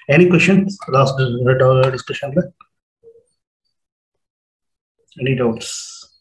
Any questions last டிஸ்கஷன்ல any doubts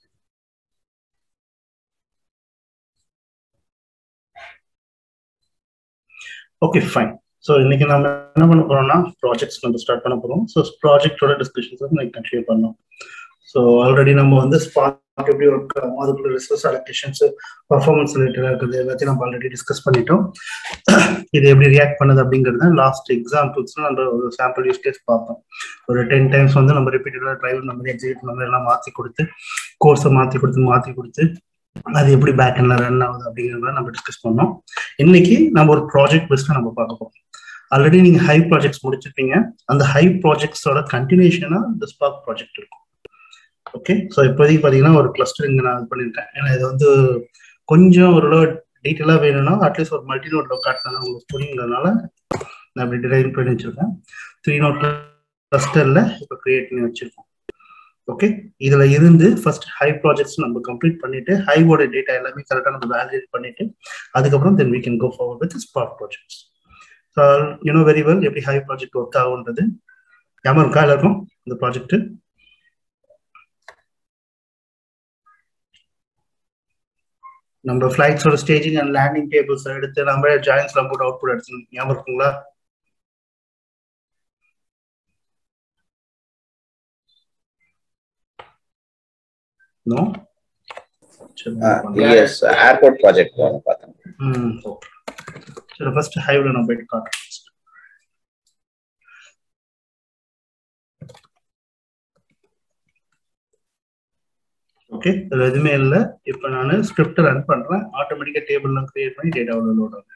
okay fine so இன்னைக்கு நம்ம என்ன பண்ண போறோம்னா ப்ராஜெக்ட்ஸ் நம்ம ஸ்டார்ட் பண்ண போறோம் ஸோ ப்ராஜெக்டோட டிஸ்கஷன்ஸ் வந்து கண்டினியூ பண்ணோம் ஸோ ஆல்ரெடி நம்ம வந்து ஸ்பார்க் எப்படி ஒர்க் ஆகும் அதுக்குள்ள ரிசோர்ஸ் அலோகேஷன்ஸ் பர்ஃபார்மன்ஸ் ரிலேட்டடாக இருக்குது எல்லாத்தையும் நம்ம ஆல்ரெடி டிஸ்கஸ் பண்ணிட்டோம் இது எப்படி ரியாக்ட் பண்ணுது அப்படிங்கிறது லாஸ்ட் எக்ஸாம்பிள்ஸ் நம்ம ஒரு சாம்பிள் யூஸ் கேஸ் பார்த்தோம் ஒரு டென் டைம்ஸ் வந்து நம்ம ரிப்பீட்டடாக டிரைவர் நம்பர் எக்ஸிக்யூட் நம்பர் எல்லாம் மாற்றி கொடுத்து கோர்ஸை மாற்றி கொடுத்து மாற்றி கொடுத்து அது எப்படி பேக் எண்ட்ல ரன் ஆகுது அப்படிங்கிறத நம்ம டிஸ்கஸ் பண்ணோம் இன்னைக்கு நம்ம ஒரு ப்ராஜெக்ட் பெஸ்ட்டாக நம்ம பார்க்க போறோம் ஆல்ரெடி நீங்க ஹை ப்ராஜெக்ட்ஸ் முடிச்சிருப்பீங்க அந்த ஹை ப்ராஜெக்ட்ஸோட கண்டினியூஷனா இந்த ஸ்பார்க் ப்ராஜெக்ட் இருக்கும் ஓகே ஸோ இப்போதைக்கு பார்த்தீங்கன்னா ஒரு கிளஸ்டர் இங்கே நான் இது பண்ணியிருக்கேன் ஏன்னா இது வந்து கொஞ்சம் ஓரளவு டீட்டெயிலாக வேணும்னா அட்லீஸ்ட் ஒரு மல்டி நோட்ல காட்டினா உங்களுக்கு புரியுங்கிறதுனால நான் அப்படி டிரைவ் பண்ணி வச்சிருக்கேன் த்ரீ நோட் கிளஸ்டர்ல இப்போ கிரியேட் பண்ணி வச்சிருக்கோம் ஓகே இதுல இருந்து ஃபர்ஸ்ட் ஹை ப்ராஜெக்ட்ஸ் நம்ம கம்ப்ளீட் பண்ணிட்டு ஹைவோட டேட்டா எல்லாமே கரெக்டாக நம்ம வேலிடேட் பண்ணிட்டு அதுக்கப்புறம் then we can go forward with Spark projects so you know very well எப்படி ஹை ப்ராஜெக்ட் ஒர்க் ஆகுன்றது ஞாபகம் இருக்கா எல்லாருக்கும் இந்த ப்ராஜெக்ட் நம்ம ஃபிளைட்ஸோட ஸ்டேஜிங் அண்ட் லேண்டிங் டேபிள்ஸ் எடுத்து நம்ம ஜாயின்ஸ்லாம் போட்டு அவுட்புட் எடுத்து ஞாபகம் இருக்குங்களா நோ எஸ் ஏர்போர்ட் ப்ராஜெக்ட் பார்த்தேன் ம் ஓகே சரி ஃபர்ஸ்ட் ஹைவ்ல நான் போயிட்டு காட்டுறேன் ஓகே இதுல எதுவுமே இல்லை இப்போ நான் ஸ்கிரிப்ட் ரன் பண்றேன் ஆட்டோமேட்டிக்கா டேபிள்லாம் கிரியேட் பண்ணி டேட்டாவில் லோட் ஆகும்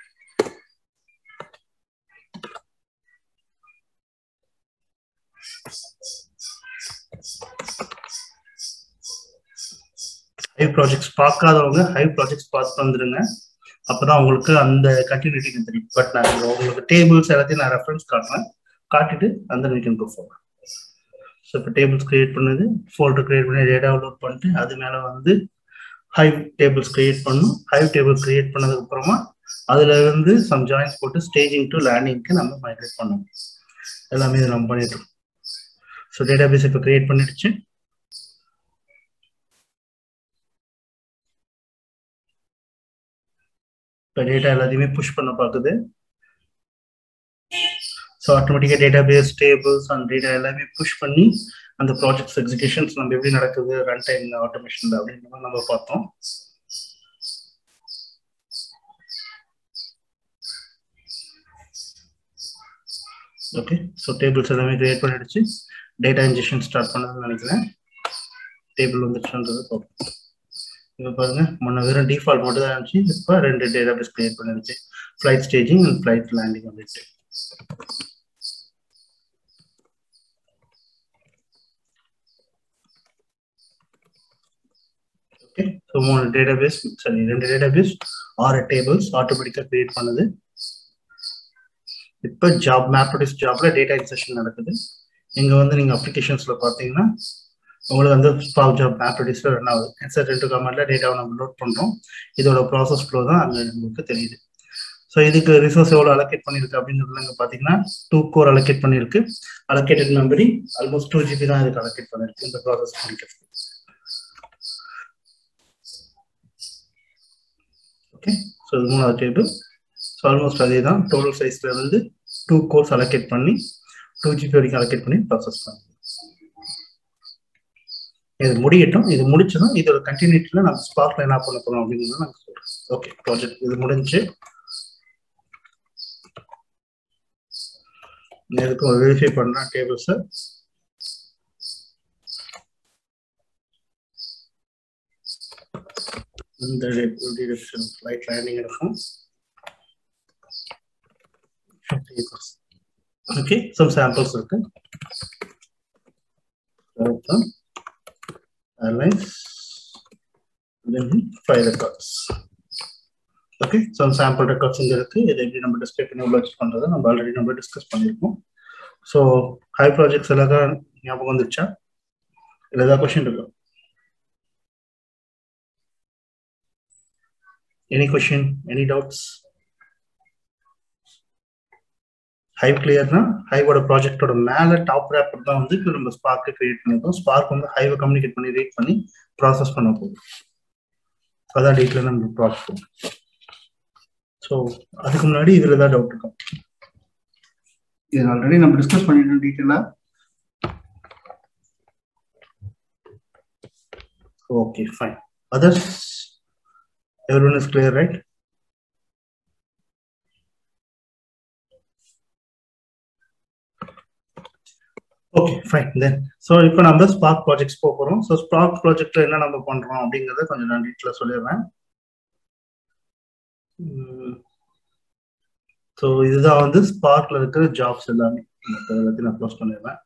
ஹை ப்ராஜெக்ட்ஸ் பார்க்காதவங்க ஹை ப்ராஜெக்ட்ஸ் பார்த்து வந்துருங்க அப்பதான் உங்களுக்கு அந்த கண்டினியூட்டி தெரியும் பட் நான் உங்களுக்கு டேபிள்ஸ் எல்லாத்தையும் நான் ரெஃபரன்ஸ் காட்டுறேன் காட்டிட்டு அந்த we can go forward so இப்போ டேபிள்ஸ் கிரியேட் பண்ணது ஃபோல்டர் கிரியேட் பண்ணி டேட்டா அப்லோட் பண்ணிட்டு அது மேலே வந்து ஹைவ் டேபிள்ஸ் கிரியேட் பண்ணும் ஹைவ் டேபிள் கிரியேட் பண்ணதுக்கு அப்புறமா அதுல இருந்து சம் ஜாயின்ஸ் போட்டு ஸ்டேஜிங் டு லேண்டிங்க்கு நம்ம மைக்ரேட் பண்ணணும் எல்லாமே இது நம்ம பண்ணிட்டு இருக்கோம் ஸோ டேட்டா பேஸ் இப்போ கிரியேட் பண்ணிடுச்சு இப்போ டேட்டா எல்லாத்தையுமே புஷ் பண்ண பார்க்குது ஸோ ஆட்டோமேட்டிக்காக டேட்டா பேஸ் டேபிள்ஸ் அந்த டேட்டா எல்லாமே புஷ் பண்ணி அந்த ப்ராஜெக்ட்ஸ் எக்ஸிகூஷன்ஸ் நம்ம எப்படி நடக்குது ரன் டைம் ஆட்டோமேஷன் அப்படின்ற மாதிரி நம்ம பார்த்தோம் ஓகே ஸோ டேபிள்ஸ் எல்லாமே கிரியேட் பண்ணிடுச்சு டேட்டா இன்ஜெக்ஷன் ஸ்டார்ட் பண்ணதுன்னு நினைக்கிறேன் டேபிள் வந்துச்சுன்றது பார்ப்போம் இப்போ பாருங்க முன்ன வெறும் டிஃபால்ட் மட்டும் தான் இருந்துச்சு இப்போ ரெண்டு டேட்டா பேஸ் கிரியேட் பண்ணிருச்சு flight staging and flight landing வந்துச்சு ஓகே ஸோ மூணு டேட்டா பேஸ் சரி ரெண்டு டேட்டா பேஸ் ஆறு டேபிள்ஸ் ஆட்டோமேட்டிக்காக கிரியேட் பண்ணுது இப்போ ஜாப் மேப்ரடிஸ் ஜாப்ல டேட்டா இன்செஷன் நடக்குது இங்க வந்து நீங்க அப்ளிகேஷன்ஸ்ல பாத்தீங்கன்னா உங்களுக்கு வந்து ஸ்பாக் ஜாப் மேப்ரடிஸ்ல ரன் ஆகுது இன்சர்ட் ரெண்டு கமெண்ட்ல டேட்டாவை நம்ம லோட் பண்றோம் இதோட ப்ராசஸ் ஃப்ளோ தான் அங்க உங்களுக்கு தெரியுது ஸோ இதுக்கு ரிசோர்ஸ் எவ்வளோ அலோகேட் பண்ணிருக்கு அப்படின்றதுல இங்க பாத்தீங்கன்னா டூ கோர் அலோகேட் பண்ணிருக்கு allocated memory almost two GB தான் இதுக்கு அலோகேட் பண்ணிருக்கு இந்த ப்ராசஸ் பண்ணிக்கிறது ஓகே ஸோ இது மூணாவது டேபிள் ஸோ ஆல்மோஸ்ட் அதே தான் டோட்டல் சைஸ்ல இருந்து டூ கோர்ஸ் அலோகேட் பண்ணி டூ ஜிபி வரைக்கும் அலோகேட் பண்ணி ப்ராசஸ் பண்ணுங்க இது முடியட்டும் இது முடிச்சதும் இதோட கண்டினியூட்டில நம்ம ஸ்பார்க்ல என்ன பண்ண போறோம் அப்படிங்கிறத நாங்கள் சொல்றோம் ஓகே ப்ராஜெக்ட் இது முடிஞ்சு எதுக்கும் வெரிஃபை பண்றேன் டேபிள்ஸை இந்த டிரெக்ஷன் ஃப்ளைட் லேண்டிங் இருக்கும் ஓகே சம் சாம்பிள்ஸ் இருக்கு airlines then file records okay some sample records இங்க இருக்கு இதை எப்படி நம்ம டிஸ்பிளே பண்ணி உள்ள பண்றதை நம்ம ஆல்ரெடி நம்ம டிஸ்கஸ் பண்ணியிருக்கோம் ஸோ ஹை ப்ராஜெக்ட்ஸ் எல்லாம் ஞாபகம் வந்துருச்சா இல்லை ஏதாவது கொஸ்டின் இருக்கா any question any doubts Hive கிளியர்னா ஹைவோட ப்ராஜெக்டோட மேல டாப் ரேப்பர் தான் வந்து இப்போ நம்ம ஸ்பார்க்கு கிரியேட் பண்ணிருக்கோம் ஸ்பார்க் வந்து ஹைவை கம்யூனிகேட் பண்ணி ரீட் பண்ணி ப்ராசஸ் பண்ண போகுது அதான் டீட்டெயில் நம்ம ப்ராசஸ் ஸோ அதுக்கு முன்னாடி இதுல தான் டவுட் இருக்கும் இது ஆல்ரெடி நம்ம டிஸ்கஸ் பண்ணிட்டோம் டீட்டெயிலா okay fine others everyone is clear right okay fine then so இப்போ நம்ம ஸ்பார்க் ப்ராஜெக்ட்ஸ் போக போகிறோம் ஸோ ஸ்பார்க் ப்ராஜெக்ட்ல என்ன நம்ம பண்ணுறோம் அப்படிங்கிறத கொஞ்சம் நான் டீட்டெயிலாக சொல்லிடுறேன் ஸோ இதுதான் வந்து ஸ்பார்க்ல இருக்கிற ஜாப்ஸ் எல்லாமே எல்லாத்தையும் நான் க்ளோஸ் பண்ணிடுறேன்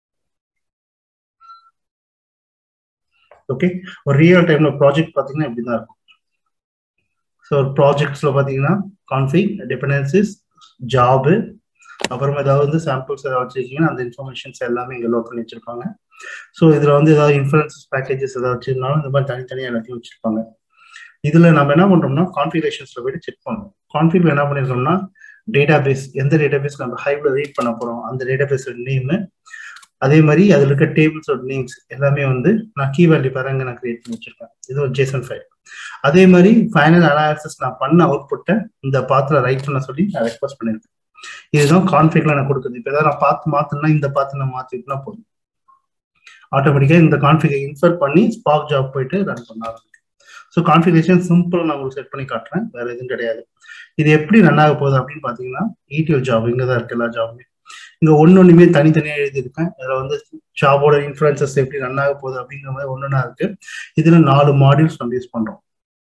ஓகே ஒரு ரியல் டைம்ல ப்ராஜெக்ட் பார்த்தீங்கன்னா இப்படி தான் இருக்கும் ஸோ ஒரு ப்ராஜெக்ட்ஸ்ல பார்த்தீங்கன்னா கான்ஃபிக் டிபெண்டன்சிஸ் ஜாபு அப்புறமா ஏதாவது வந்து சாம்பிள்ஸ் ஏதாவது வச்சிருக்கீங்கன்னா அந்த இன்ஃபர்மேஷன்ஸ் எல்லாமே இங்கே லோட் பண்ணி வச்சிருப்பாங்க ஸோ இதில் வந்து ஏதாவது இன்ஃபுளுன்சஸ் பேக்கேஜஸ் ஏதாவது வச்சிருந்தாலும் இந்த மாதிரி தனித்தனியாக எல்லாத்தையும் வச்சிருப்பாங்க இதில் நம்ம என்ன பண்ணுறோம்னா கான்ஃபிகரேஷன்ஸில் போயிட்டு செக் பண்ணணும் கான்ஃபிகில் என்ன பண்ணிருக்கோம்னா டேட்டா பேஸ் எந்த டேட்டா பேஸ் நம்ம ஹைவ்ல ரீட் பண்ண போகிறோம் அந்த டேட்டா பேஸோட நேமு அதே மாதிரி அதில் இருக்க டேபிள்ஸோட நேம்ஸ் எல்லாமே வந்து நான் கீ வேல்யூ பேரங்க நான் கிரியேட் பண்ணி வச்சிருக்கேன் இது ஒரு ஜேசன் ஃபைல் அதே மாதிரி ஃபைனல் அனாலிசிஸ் நான் பண்ண அவுட்புட்டை இந்த பாத்தில் ரைட் பண்ண சொல்லி நான் ரெக்வஸ்ட் பண்ணியிருக்கேன் இதுதான் கான்ஃபிக்ல நான் கொடுக்குறது இப்போ ஏதாவது நான் பார்த்து மாத்தினா இந்த பார்த்து நான் மாத்திட்டுனா போதும் ஆட்டோமேட்டிக்காக இந்த கான்ஃபிகை இன்சர்ட் பண்ணி ஸ்பாக் ஜாப் போயிட்டு ரன் பண்ண ஆரம்பிக்கும் ஸோ கான்ஃபிகரேஷன் சிம்பிள் நான் உங்களுக்கு செட் பண்ணி காட்டுறேன் வேற எதுவும் கிடையாது இது எப்படி ரன் ஆக போகுது அப்படின்னு பார்த்தீங்கன்னா இடிஎல் ஜாப் இங்கே தான் இருக்கு எல்லா ஜாபுமே இங்கே ஒன்று ஒன்றுமே தனித்தனியாக எழுதியிருக்கேன் இதில் வந்து ஜாபோட இன்ஃபுளுசஸ் எப்படி ரன் ஆக போகுது அப்படிங்கிற மாதிரி ஒன்றுனா இருக்கு இதில் நாலு மாடியூல்ஸ் நம்ம யூஸ் பண்ணுறோம்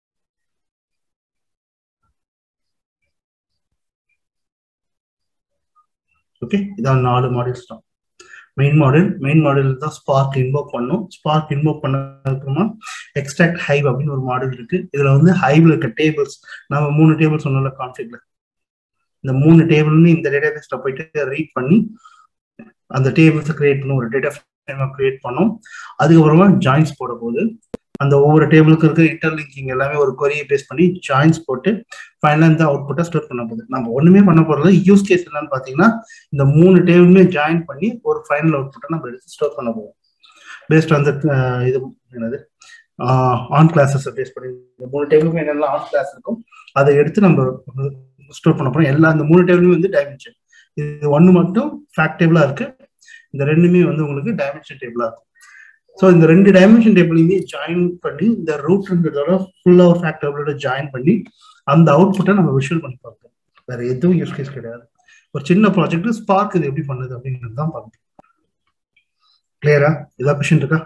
ஓகே இதான் நாலு மாடியூல்ஸ் தான் மெயின் மாடல் மெயின் மாடல் தான் ஸ்பார்க் இன்வோக் பண்ணும் ஸ்பார்க் இன்வோக் பண்ணதுக்கப்புறமா எக்ஸ்ட்ராக்ட் ஹைவ் அப்படின்னு ஒரு மாடல் இருக்கு இதுல வந்து ஹைவ்ல இருக்க டேபிள்ஸ் நம்ம மூணு டேபிள் சொன்னோம்ல கான்ஃபிக்ல இந்த மூணு டேபிள்னு இந்த டேட்டா பேஸ்ல போயிட்டு ரீட் பண்ணி அந்த டேபிள்ஸ் கிரியேட் பண்ணும் ஒரு டேட்டா ஃப்ரேம் கிரியேட் பண்ணோம் அதுக்கப்புறமா ஜாயின்ஸ் போட போது அந்த ஒவ்வொரு டேபிளுக்கு இருக்க இன்டர்லிங்கிங் எல்லாமே ஒரு கொரியை பேஸ் பண்ணி ஜாயின்ஸ் போட்டு ஃபைனலாக இந்த அவுட்புட்டை ஸ்டோர் பண்ண போகுது நம்ம ஒண்ணுமே பண்ண போறது யூஸ் கேஸ் என்னன்னு பார்த்தீங்கன்னா இந்த மூணு டேபிளுமே ஜாயின் பண்ணி ஒரு ஃபைனல் அவுட்புட்டை நம்ம எடுத்து ஸ்டோர் பண்ண போவோம் பேஸ்ட் அந்த இது என்னது ஆன் கிளாஸஸ் பேஸ் பண்ணி இந்த மூணு டேபிளுமே என்னெல்லாம் ஆன் கிளாஸ் இருக்கும் அதை எடுத்து நம்ம ஸ்டோர் பண்ண போறோம் எல்லா இந்த மூணு டேபிளுமே வந்து டைமென்ஷன் இது ஒன்று மட்டும் ஃபேக்ட் டேபிளா இருக்கு இந்த ரெண்டுமே வந்து உங்களுக்கு டைமென்ஷன் டேபிளா இருக்கும் ஸோ இந்த ரெண்டு டைமென்ஷன் டேபிளையுமே ஜாயின் பண்ணி இந்த ரூட்ன்றதோட ஃபுல்லா ஒரு ஃபேக்ட் டேபிளோட ஜாயின் பண்ணி அந்த அவுட்புட்டை நம்ம விஷுவல் பண்ணி பார்ப்போம் வேற எதுவும் யூஸ் கேஸ் கிடையாது ஒரு சின்ன ப்ராஜெக்ட் ஸ்பார்க் இது எப்படி பண்ணுது அப்படிங்கிறது தான் பார்க்கணும் கிளியரா ஏதாவது கொஷின் இருக்கா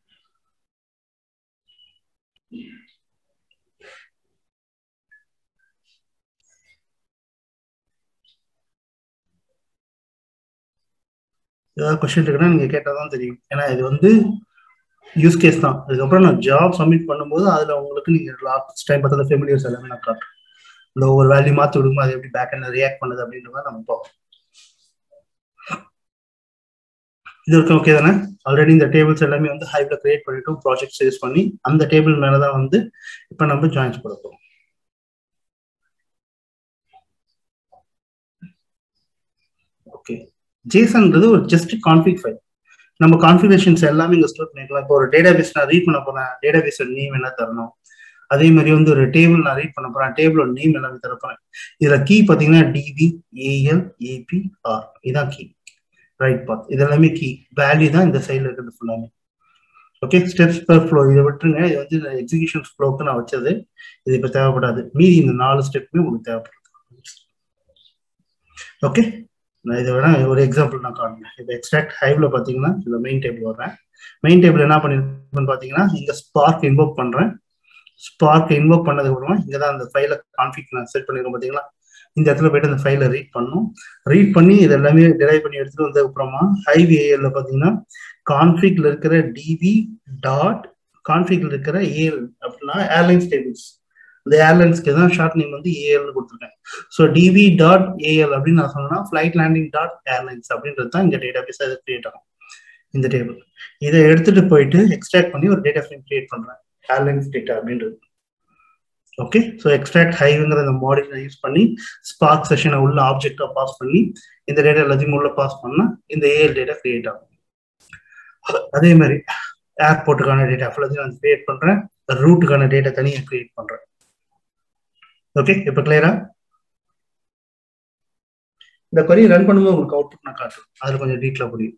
ஏதாவது கொஸ்டின் இருக்குன்னா நீங்க கேட்டாதான் தெரியும் ஏன்னா இது வந்து யூஸ் கேஸ் தான் அதுக்கப்புறம் நான் ஜாப் சப்மிட் பண்ணும்போது அதுல உங்களுக்கு நீங்க லாஸ்ட் டைம் பார்த்தா ஃபெமிலியர்ஸ் எல்லாமே நான் காட்டுறேன் இந்த ஒவ்வொரு வேல்யூ மாத்தி விடும்போது அது எப்படி பேக் என்ன ரியாக்ட் பண்ணுது அப்படின்ற மாதிரி நம்ம பார்ப்போம் இது இருக்கு ஓகே தானே ஆல்ரெடி இந்த டேபிள்ஸ் எல்லாமே வந்து ஹைப்ல கிரியேட் பண்ணிட்டோம் ப்ராஜெக்ட் யூஸ் பண்ணி அந்த டேபிள் மேலதான் வந்து இப்ப நம்ம ஜாயின்ஸ் போட போறோம் ஓகே ஜேசன்ன்றது ஒரு ஜஸ்ட் கான்ஃபிக் ஃபைல் நம்ம கான்ஃபிகரேஷன்ஸ் எல்லாமே இங்க ஸ்டோர் பண்ணிக்கலாம் இப்போ ஒரு டேட்டா பேஸ் நான் ரீட் பண்ண போறேன் டேட்டா பேஸ் நேம் என்ன தரணும் அதே மாதிரி வந்து ஒரு டேபிள் நான் ரீட் பண்ண போறேன் டேபிளோட நேம் எல்லாமே தர போறேன் இதுல கீ பாத்தீங்கன்னா டிவி ஏஎல் ஏபி ஆர் இதான் கீ ரைட் பாத் இது எல்லாமே கீ வேல்யூ தான் இந்த சைட்ல இருக்கிறது ஃபுல்லாமே ஓகே ஸ்டெப்ஸ் பர் ஃப்ளோ இதை விட்டுருங்க இது வந்து எக்ஸிகியூஷன் ஃப்ளோக்கு நான் வச்சது இது இப்போ தேவைப்படாது மீதி இந்த நாலு ஸ்டெப்புமே உங்களுக்கு தேவைப்படுது ஓகே நான் இதை வேணா ஒரு எக்ஸாம்பிள் நான் காட்டுறேன் இப்போ எக்ஸ்ட்ராக்ட் ஹைவ்ல பார்த்தீங்கன்னா இந்த மெயின் டேபிள் வர்றேன் மெயின் டேபிள் என்ன பண்ணிருக்கேன்னு பார்த்தீங்கன்னா இங்க ஸ்பார்க் இன்வோக் பண்றேன் ஸ்பார்க் இன்வோக் பண்ணதுக்கு அப்புறமா இங்க தான் அந்த ஃபைலை கான்ஃபிக் நான் செட் பண்ணிருக்கேன் பார்த்தீங்களா இந்த இடத்துல போயிட்டு அந்த ஃபைலை ரீட் பண்ணும் ரீட் பண்ணி இது எல்லாமே டிரைவ் பண்ணி எடுத்துட்டு வந்ததுக்கு அப்புறமா ஹைவ் ஏஎல்ல பார்த்தீங்கன்னா கான்ஃபிக்ல இருக்கிற டிவி டாட் கான்ஃபிக்ல இருக்கிற ஏஎல் அப்படின்னா ஏர்லைன்ஸ் டேபிள்ஸ் இந்த ஏர்லைன்ஸ்க்கு தான் ஷார்ட் நேம் வந்து ஏஎல்னு கொடுத்துருக்கேன் ஸோ டிவி டாட் ஏஎல் அப்படின்னு நான் சொன்னா ஃபிளைட் லேண்டிங் டாட் ஏர்லைன்ஸ் அப்படின்றது தான் இந்த டேட்டா பேஸ் அது கிரியேட் ஆகும் இந்த டேபிள் இதை எடுத்துட்டு போயிட்டு எக்ஸ்ட்ராக்ட் பண்ணி ஒரு டேட்டா ஃப்ரேம் கிரியேட் பண்றேன் ஏர்லைன்ஸ் டேட்டா அப்படின்றது ஓகே ஸோ எக்ஸ்ட்ராக்ட் ஹைவ்ங்கிற இந்த மாடியூலை யூஸ் பண்ணி ஸ்பார்க் செஷனை உள்ள ஆப்ஜெக்டா பாஸ் பண்ணி இந்த டேட்டா எல்லாத்தையும் உள்ள பாஸ் பண்ணா இந்த ஏஎல் டேட்டா கிரியேட் ஆகும் அதே மாதிரி ஏர்போர்ட்டுக்கான டேட்டா எல்லாத்தையும் நான் கிரியேட் பண்றேன் ரூட்டுக்கான டேட்டா தனியாக கிரியேட் பண்றேன் ஓகே இப்போ கிளியரா இந்த query ரன் பண்ணும்போது உங்களுக்கு அவுட்புட் நான் காட்டுறேன் அதுல கொஞ்சம் டீட்டெயிலாக புரியும்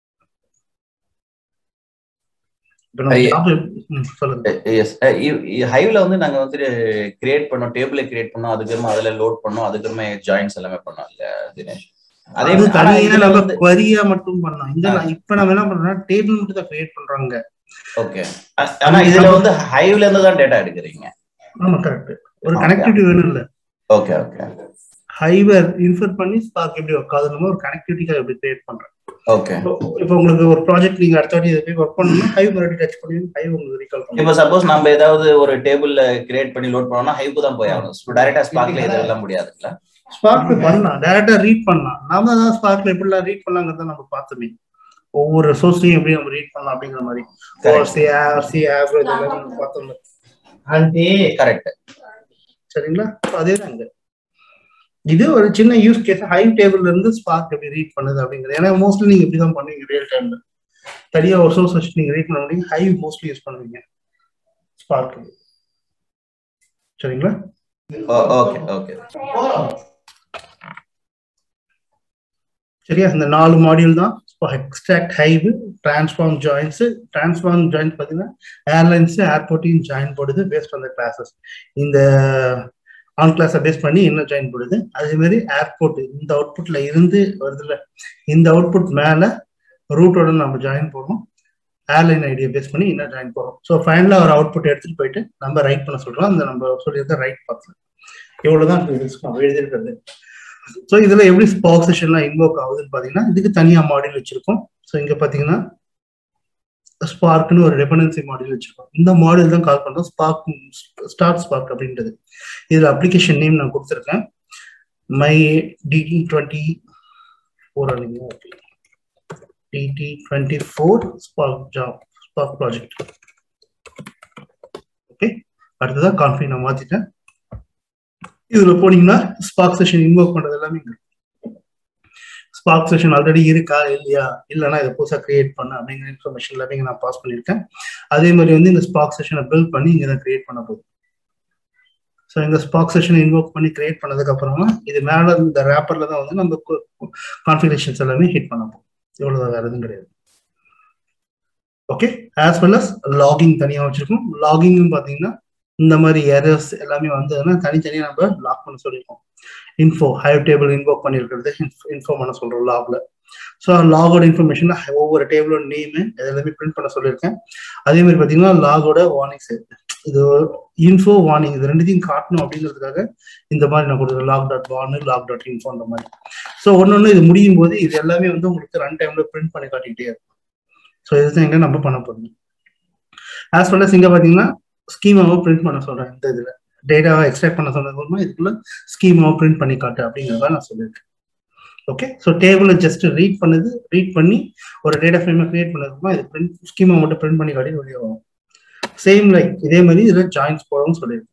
இப்போ நம்ம ஐயா. job எப்படி- ம், சொல்லுங்க எஸ் ஹைவ்ல வந்து நாங்க வந்து கிரியேட் பண்ணோம் டேபிளை கிரியேட் பண்ணோம் அதுக்கப்புறமா அதுல லோட் பண்ணோம் அதுக்கப்புறமா ஜாயின்ஸ் எல்லாமே பண்ணோம் இல்ல தினேஷ் அதே அது ஆனா தனியா இதுல நம்ம வந்து query-ஆ மட்டும் பண்ணலாம் இங்க நான் இப்ப நம்ம என்ன பண்றோம்னா டேபிள் மட்டும் தான் கிரியேட் பண்றாங்க ஓகே ஆனா இதுல வந்து ஹைவ்ல இருந்து தான் டேட்டா எடுக்கிறீங்க ஆமா கரெக்ட் ஒரு Okay. கனெக்டிவிட்டி வேணும் இல்ல ஓகே ஓகே ஹைவர் இன்ஃபர் பண்ணி ஸ்பார்க் எப்படி ஒர்க் ஆகுதுன்னு ஒரு கனெக்டிவிட்டிக்காக எப்படி கிரியேட் பண்றேன் ஓகே இப்போ உங்களுக்கு ஒரு ப்ராஜெக்ட் நீங்க அடுத்த வாட்டி இதை போய் ஒர்க் பண்ணணும்னா ஹைவ் மறுபடியும் டச் பண்ணி ஹைவ் உங்களுக்கு ரீகால் இப்போ பண்ணுங்க சப்போஸ் நம்ம ஏதாவது ஒரு டேபிள்ல கிரியேட் பண்ணி லோட் பண்ணோம்னா ஹைவ்க்கு தான் போய் ஆகணும் டைரக்டா ஸ்பார்க்ல இதெல்லாம் முடியாதுல்ல ஸ்பார்க்ல பண்ணலாம் டைரக்டா ரீட் பண்ணலாம் நாம தான் ஸ்பார்க்ல எப்படிலாம் ரீட் பண்ணலாங்கிறத நம்ம பார்த்தோமே ஒவ்வொரு சோர்ஸையும் எப்படி நம்ம ரீட் பண்ணலாம் அப்படிங்கிற மாதிரி Correct. ஓஆர்சி ஆர்சி ஆவரேஜ் எல்லாம் நம்ம பார்த்தோம்ல அதே கரெக்ட் சரிங்களா So அதே தான் இங்க இது ஒரு சின்ன யூஸ் கேஸ் ஹை டேபிள்ல இருந்து ஸ்பார்க் எப்படி ரீட் பண்ணுது அப்படிங்கிறது ஏன்னா மோஸ்ட்லி நீங்க இப்படி தான் பண்ணுவீங்க ரியல் டைம்ல தனியா ஒரு சோர்ஸ் வச்சு நீங்க ரீட் பண்ண முடியும் ஹை மோஸ்ட்லி யூஸ் பண்ணுவீங்க ஸ்பார்க் சரிங்களா ஓகே ஓகே சரியா இந்த நாலு மாடியூல் தான் extract Hive transform joins transform joins பார்த்தீங்கன்னா ஏர்லைன்ஸ் ஏர்போர்ட்டையும் ஜாயின் போடுது பேஸ்ட் ஆன் த கிளாஸஸ் இந்த ஆன் கிளாஸை பேஸ் பண்ணி என்ன ஜாயின் போடுது அதே மாதிரி ஏர்போர்ட் இந்த அவுட்புட்ல இருந்து வருதுல்ல இந்த அவுட்புட் மேல ரூட்டோட நம்ம ஜாயின் போடுறோம் ஏர்லைன் ஐடியை பேஸ் பண்ணி என்ன ஜாயின் போடுறோம் ஸோ ஃபைனலாக ஒரு அவுட்புட் எடுத்துட்டு போயிட்டு நம்ம ரைட் பண்ண சொல்றோம் அந்த நம்ம சொல்லியிருக்க ரைட் பார்க்கலாம் இவ்வளவுதான் நம்ம எழுதியிருக்கிறது ஸோ இதுல எப்படி ஸ்பாக் செஷன்லாம் இன்வோக் ஆகுதுன்னு பாத்தீங்கன்னா இதுக்கு தனியா மாடியூல் வச்சிருக்கோம் ஸோ இங்க பாத்தீங்கன்னா ஸ்பார்க்னு ஒரு டிபெண்டன்சி மாடியூல் வச்சிருக்கோம் இந்த மாடியூல் தான் கால் பண்றோம் ஸ்பார்க் ஸ்டார்ட் ஸ்பார்க் அப்படின்றது இதுல அப்ளிகேஷன் நேம் நான் கொடுத்துருக்கேன் my DT twenty four DT twenty four Spark job Spark project okay அடுத்ததான் கான்ஃபிக் நான் மாத்திட்டேன் இதுல போனீங்கன்னா ஸ்பார்க் செஷன் இன்வோக் பண்றது எல்லாமே இங்க ஸ்பார்க் செஷன் ஆல்ரெடி இருக்கா இல்லையா இல்லைன்னா இதை புதுசாக கிரியேட் பண்ண அப்படிங்கிற இன்ஃபர்மேஷன் எல்லாமே இங்க நான் பாஸ் பண்ணியிருக்கேன் அதே மாதிரி வந்து இந்த ஸ்பார்க் செஷனை பில்ட் பண்ணி இங்க தான் கிரியேட் பண்ண போகுது ஸோ இந்த ஸ்பார்க் செஷனை இன்வோக் பண்ணி கிரியேட் பண்ணதுக்கு அப்புறமா இது மேல இந்த ரேப்பர்ல தான் வந்து நம்ம கான்ஃபிகரேஷன்ஸ் எல்லாமே ஹிட் பண்ண போகும் இவ்வளவுதான் வேற எதுவும் கிடையாது okay as well as logging தனியாக வச்சிருக்கோம் லாகிங்கும் பார்த்தீங்கன்னா இந்த மாதிரி எரர்ஸ் எல்லாமே வந்ததுன்னா தனித்தனியாக நம்ம லாக் பண்ண சொல்லியிருக்கோம் இன்ஃபோ ஹைவ் டேபிள் இன்வோக் பண்ணியிருக்கிறது இன்ஃபோ பண்ண சொல்றோம் லாக்ல ஸோ லாகோட இன்ஃபர்மேஷன் ஒவ்வொரு டேபிளோட நேமு எல்லாமே பிரிண்ட் பண்ண சொல்லியிருக்கேன் அதே மாதிரி பார்த்தீங்கன்னா லாகோட வார்னிங்ஸ் இது இன்ஃபோ வார்னிங் இது ரெண்டுத்தையும் காட்டணும் அப்படிங்கிறதுக்காக இந்த மாதிரி நான் கொடுக்குறேன் log dot warn log dot இன்ஃபோன்ற மாதிரி ஸோ ஒன்று ஒன்று இது முடியும் போது இது எல்லாமே வந்து உங்களுக்கு ரன் டைம்ல பிரிண்ட் பண்ணி காட்டிக்கிட்டே இருக்கும் ஸோ இதுதான் எங்க நம்ம பண்ண போறோம் ஆஸ் வெல் அஸ் இங்க பார்த்தீங்கன்னா ஸ்கீமாவை பிரிண்ட் பண்ண சொல்றேன் இந்த இதுல டேட்டாவை எக்ஸ்ட்ராக்ட் பண்ண சொன்னது மூலமா இதுக்குள்ள ஸ்கீமாவை பிரிண்ட் பண்ணி காட்டு அப்படிங்கிறத நான் சொல்லியிருக்கேன் ஓகே ஸோ டேபிளை ஜஸ்ட் ரீட் பண்ணுது ரீட் பண்ணி ஒரு டேட்டா ஃப்ரேமை கிரியேட் பண்ணதுமா இது பிரிண்ட் ஸ்கீமா மட்டும் பிரிண்ட் பண்ணி காட்டி வெளியே வரும் சேம் லைக் இதே மாதிரி இதுல ஜாயின்ஸ் போடவும் சொல்லியிருக்கேன்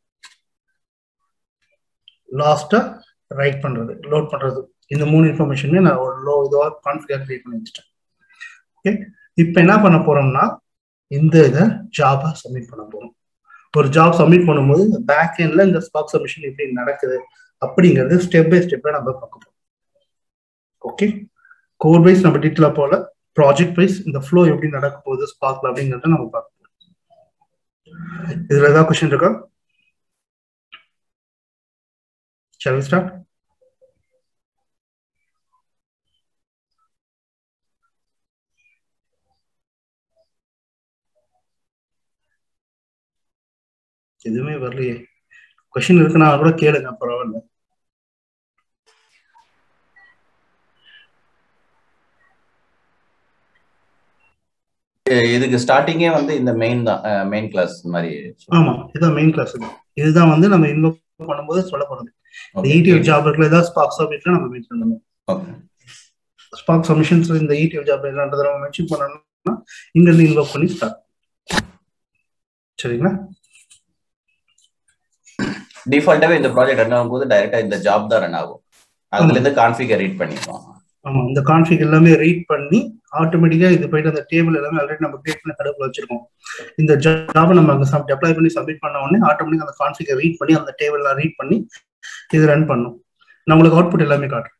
லாஸ்டா ரைட் பண்றது லோட் பண்றது இந்த மூணு இன்ஃபர்மேஷனுமே நான் ஒரு லோ இதுவாக கான்ஃபிகர் கிரியேட் பண்ணி வச்சுட்டேன் ஓகே இப்போ என்ன பண்ண போறோம்னா இந்த இதை ஜாபா சப்மிட் பண்ண போறோம் ஒரு ஜாப் சப்மிட் பண்ணும்போது பேக் எண்ட்ல இந்த ஸ்பாக் சப்மிஷன் எப்படி நடக்குது அப்படிங்கிறது ஸ்டெப் பை ஸ்டெப்பா நம்ம பார்க்க போறோம் ஓகே கோட் வைஸ் நம்ம டீட்டெயிலா போல ப்ராஜெக்ட் வைஸ் இந்த ஃப்ளோ எப்படி நடக்க போகுது ஸ்பாக்ல அப்படிங்கறத நம்ம பார்க்க போறோம் இதுல ஏதாவது கொஸ்டின் இருக்கா Shall we start? எதுவுமே வரலையே கொஸ்டின் இருக்குன்னா கூட கேளுங்க பரவாயில்ல இதுக்கு ஸ்டார்டிங்கே வந்து இந்த மெயின் தான் மெயின் கிளாஸ் மாதிரி ஆமா இதுதான் மெயின் கிளாஸ் இதுதான் வந்து நம்ம இன்வெஸ்ட் பண்ணும்போது சொல்ல போறது இந்த இடிஎஃப் ஜாப் இருக்குல்ல ஏதாவது ஸ்பாக் சப்மிட்ல நம்ம மென்ஷன் பண்ணணும் ஓகே ஸ்பாக் சப்மிஷன்ஸ் இந்த இடிஎஃப் ஜாப் என்னன்றதை நம்ம மென்ஷன் பண்ணணும்னா இங்க இருந்து இன்வெஸ்ட் பண்ணி ஸ்டார்ட் சரிங்களா டிஃபால்ட்டாவே இந்த ப்ராஜெக்ட் ரன் ஆகும்போது டைரக்டா இந்த ஜாப் தான் ரன் ஆகும் அதுல இருந்து கான்ஃபிகர் ரீட் பண்ணிப்போம் ஆமா இந்த கான்ஃபிக் எல்லாமே ரீட் பண்ணி ஆட்டோமேட்டிக்கா இது போயிட்டு அந்த டேபிள் எல்லாமே ஆல்ரெடி நம்ம கிரியேட் பண்ணி கடவுள் வச்சிருக்கோம் இந்த ஜாப் நம்ம அங்க டெப்ளை பண்ணி சப்மிட் பண்ண உடனே ஆட்டோமேட்டிக் அந்த கான்ஃபிகை ரீட் பண்ணி அந்த டேபிள்லாம் ரீட் பண்ணி இது ரன் பண்ணும் நான் உங்களுக்கு அவுட்புட் எல்லாமே காட்டுறேன்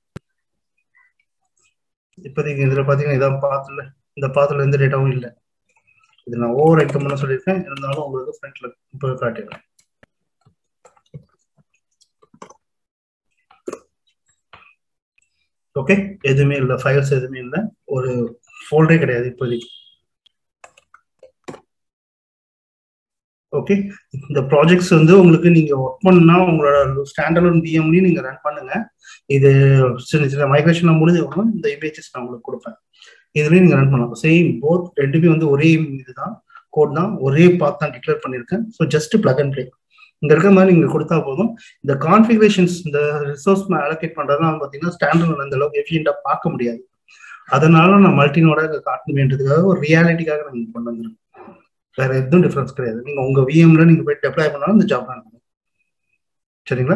இப்போதைக்கு இதுல பாத்தீங்கன்னா இதான் பாத்துல இந்த பாத்துல எந்த டேட்டாவும் இல்லை இது நான் ஓவர் ஐட்டம் பண்ண சொல்லியிருக்கேன் இருந்தாலும் உங்களுக்கு ஃப்ரண்ட்ல இப்போ காட்டிடுறேன் ஓகே எதுவுமே இல்லை ஃபைல்ஸ் எதுவுமே இல்லை ஒரு ஃபோல்டரே கிடையாது இப்போதைக்கு ஓகே இந்த ப்ராஜெக்ட்ஸ் வந்து உங்களுக்கு நீங்க ஒர்க் பண்ணா உங்களோட ஸ்டாண்டர்ட் பிஎம்லையும் நீங்க ரன் பண்ணுங்க இது சின்ன சின்ன மைக்ரேஷன் முடிஞ்ச இந்த இமேஜஸ் நான் உங்களுக்கு கொடுப்பேன் இதுலயும் நீங்க ரன் பண்ணலாம் சேம் போத் ரெண்டுமே வந்து ஒரே இதுதான் கோட் தான் ஒரே பாத் தான் டிக்ளேர் பண்ணியிருக்கேன் so just plug and play இங்க இருக்க மாதிரி நீங்க கொடுத்தா போதும் இந்த கான்ஃபிகரேஷன்ஸ் இந்த ரிசோர்ஸ் அலோகேட் பண்றதுலாம் பார்த்தீங்கன்னா ஸ்டாண்டர்ட் அந்த அளவுக்கு எஃபிஷியண்டா பார்க்க முடியாது அதனால நான் மல்டினோட காட்டணுமேன்றதுக்காக ஒரு ரியாலிட்டிக்காக நான் கொண்டு வந்துருக்கேன் வேற எதுவும் டிஃபரன்ஸ் கிடையாது நீங்க உங்க விஎம்ல நீங்க போய் டெப்ளை பண்ணாலும் இந்த ஜாப் தான் சரிங்களா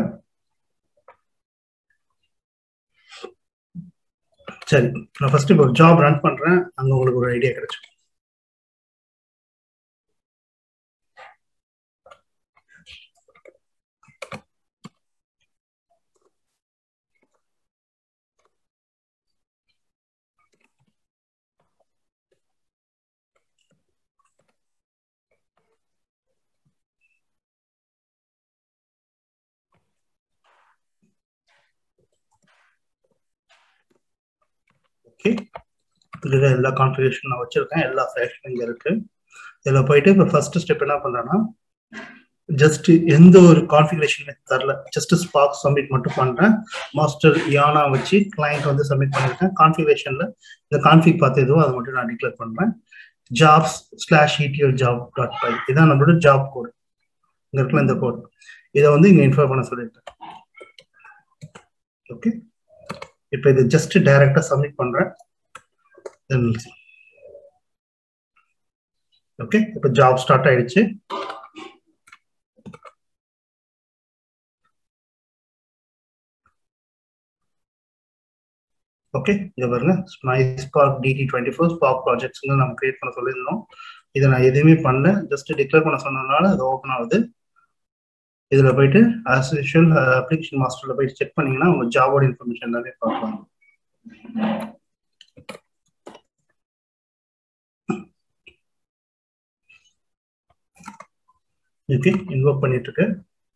சரி நான் ஃபர்ஸ்ட் இப்போ ஜாப் ரன் பண்றேன் அங்க உங்களுக்கு ஒரு ஐடியா கிடைச்சிடும் ஓகே இதில் எல்லா கான்ஃபிகரேஷன் நான் வச்சிருக்கேன் எல்லா ஃபேஷனும் இங்கே இருக்கு இதில் போயிட்டு இப்போ ஃபர்ஸ்ட் ஸ்டெப் என்ன பண்ணுறேன்னா ஜஸ்ட் எந்த ஒரு கான்ஃபிகரேஷன் தரல ஜஸ்ட் ஸ்பார்க் சப்மிட் மட்டும் பண்றேன் மாஸ்டர் யானா வச்சு கிளைண்ட் வந்து சப்மிட் பண்ணிருக்கேன் கான்ஃபிகரேஷன்ல இந்த கான்ஃபிக் பார்த்து எதுவோ அதை மட்டும் நான் டிக்ளேர் பண்றேன் jobs slash ETL job dot py இதான் நம்மளோட ஜாப் கோட் இங்க இருக்கல இந்த கோட் இதை வந்து இங்க இன்ஃபார்ம் பண்ண சொல்லியிருக்கேன் ஓகே இப்போ இது ஜஸ்ட் டைரக்டா சப்மிட் பண்றேன் ஓகே இப்போ ஜாப் ஸ்டார்ட் ஆயிடுச்சு ஓகே இங்க பாருங்க my Spark DT twenty four Spark projects நம்ம கிரியேட் பண்ண சொல்லியிருந்தோம் இதை நான் எதுவுமே பண்ணல ஜஸ்ட் டிக்ளேர் பண்ண சொன்னதுனால அது ஓப்பன் ஆகுது இதுல போயிட்டு ஆஸ் யூஷுவல் அப்ளிகேஷன் மாஸ்டர்ல போயிட்டு செக் பண்ணீங்கன்னா உங்க ஜாபோட இன்ஃபர்மேஷன் எல்லாமே பார்க்கலாம் ஓகே இன்வோக் பண்ணிட்டு இருக்கு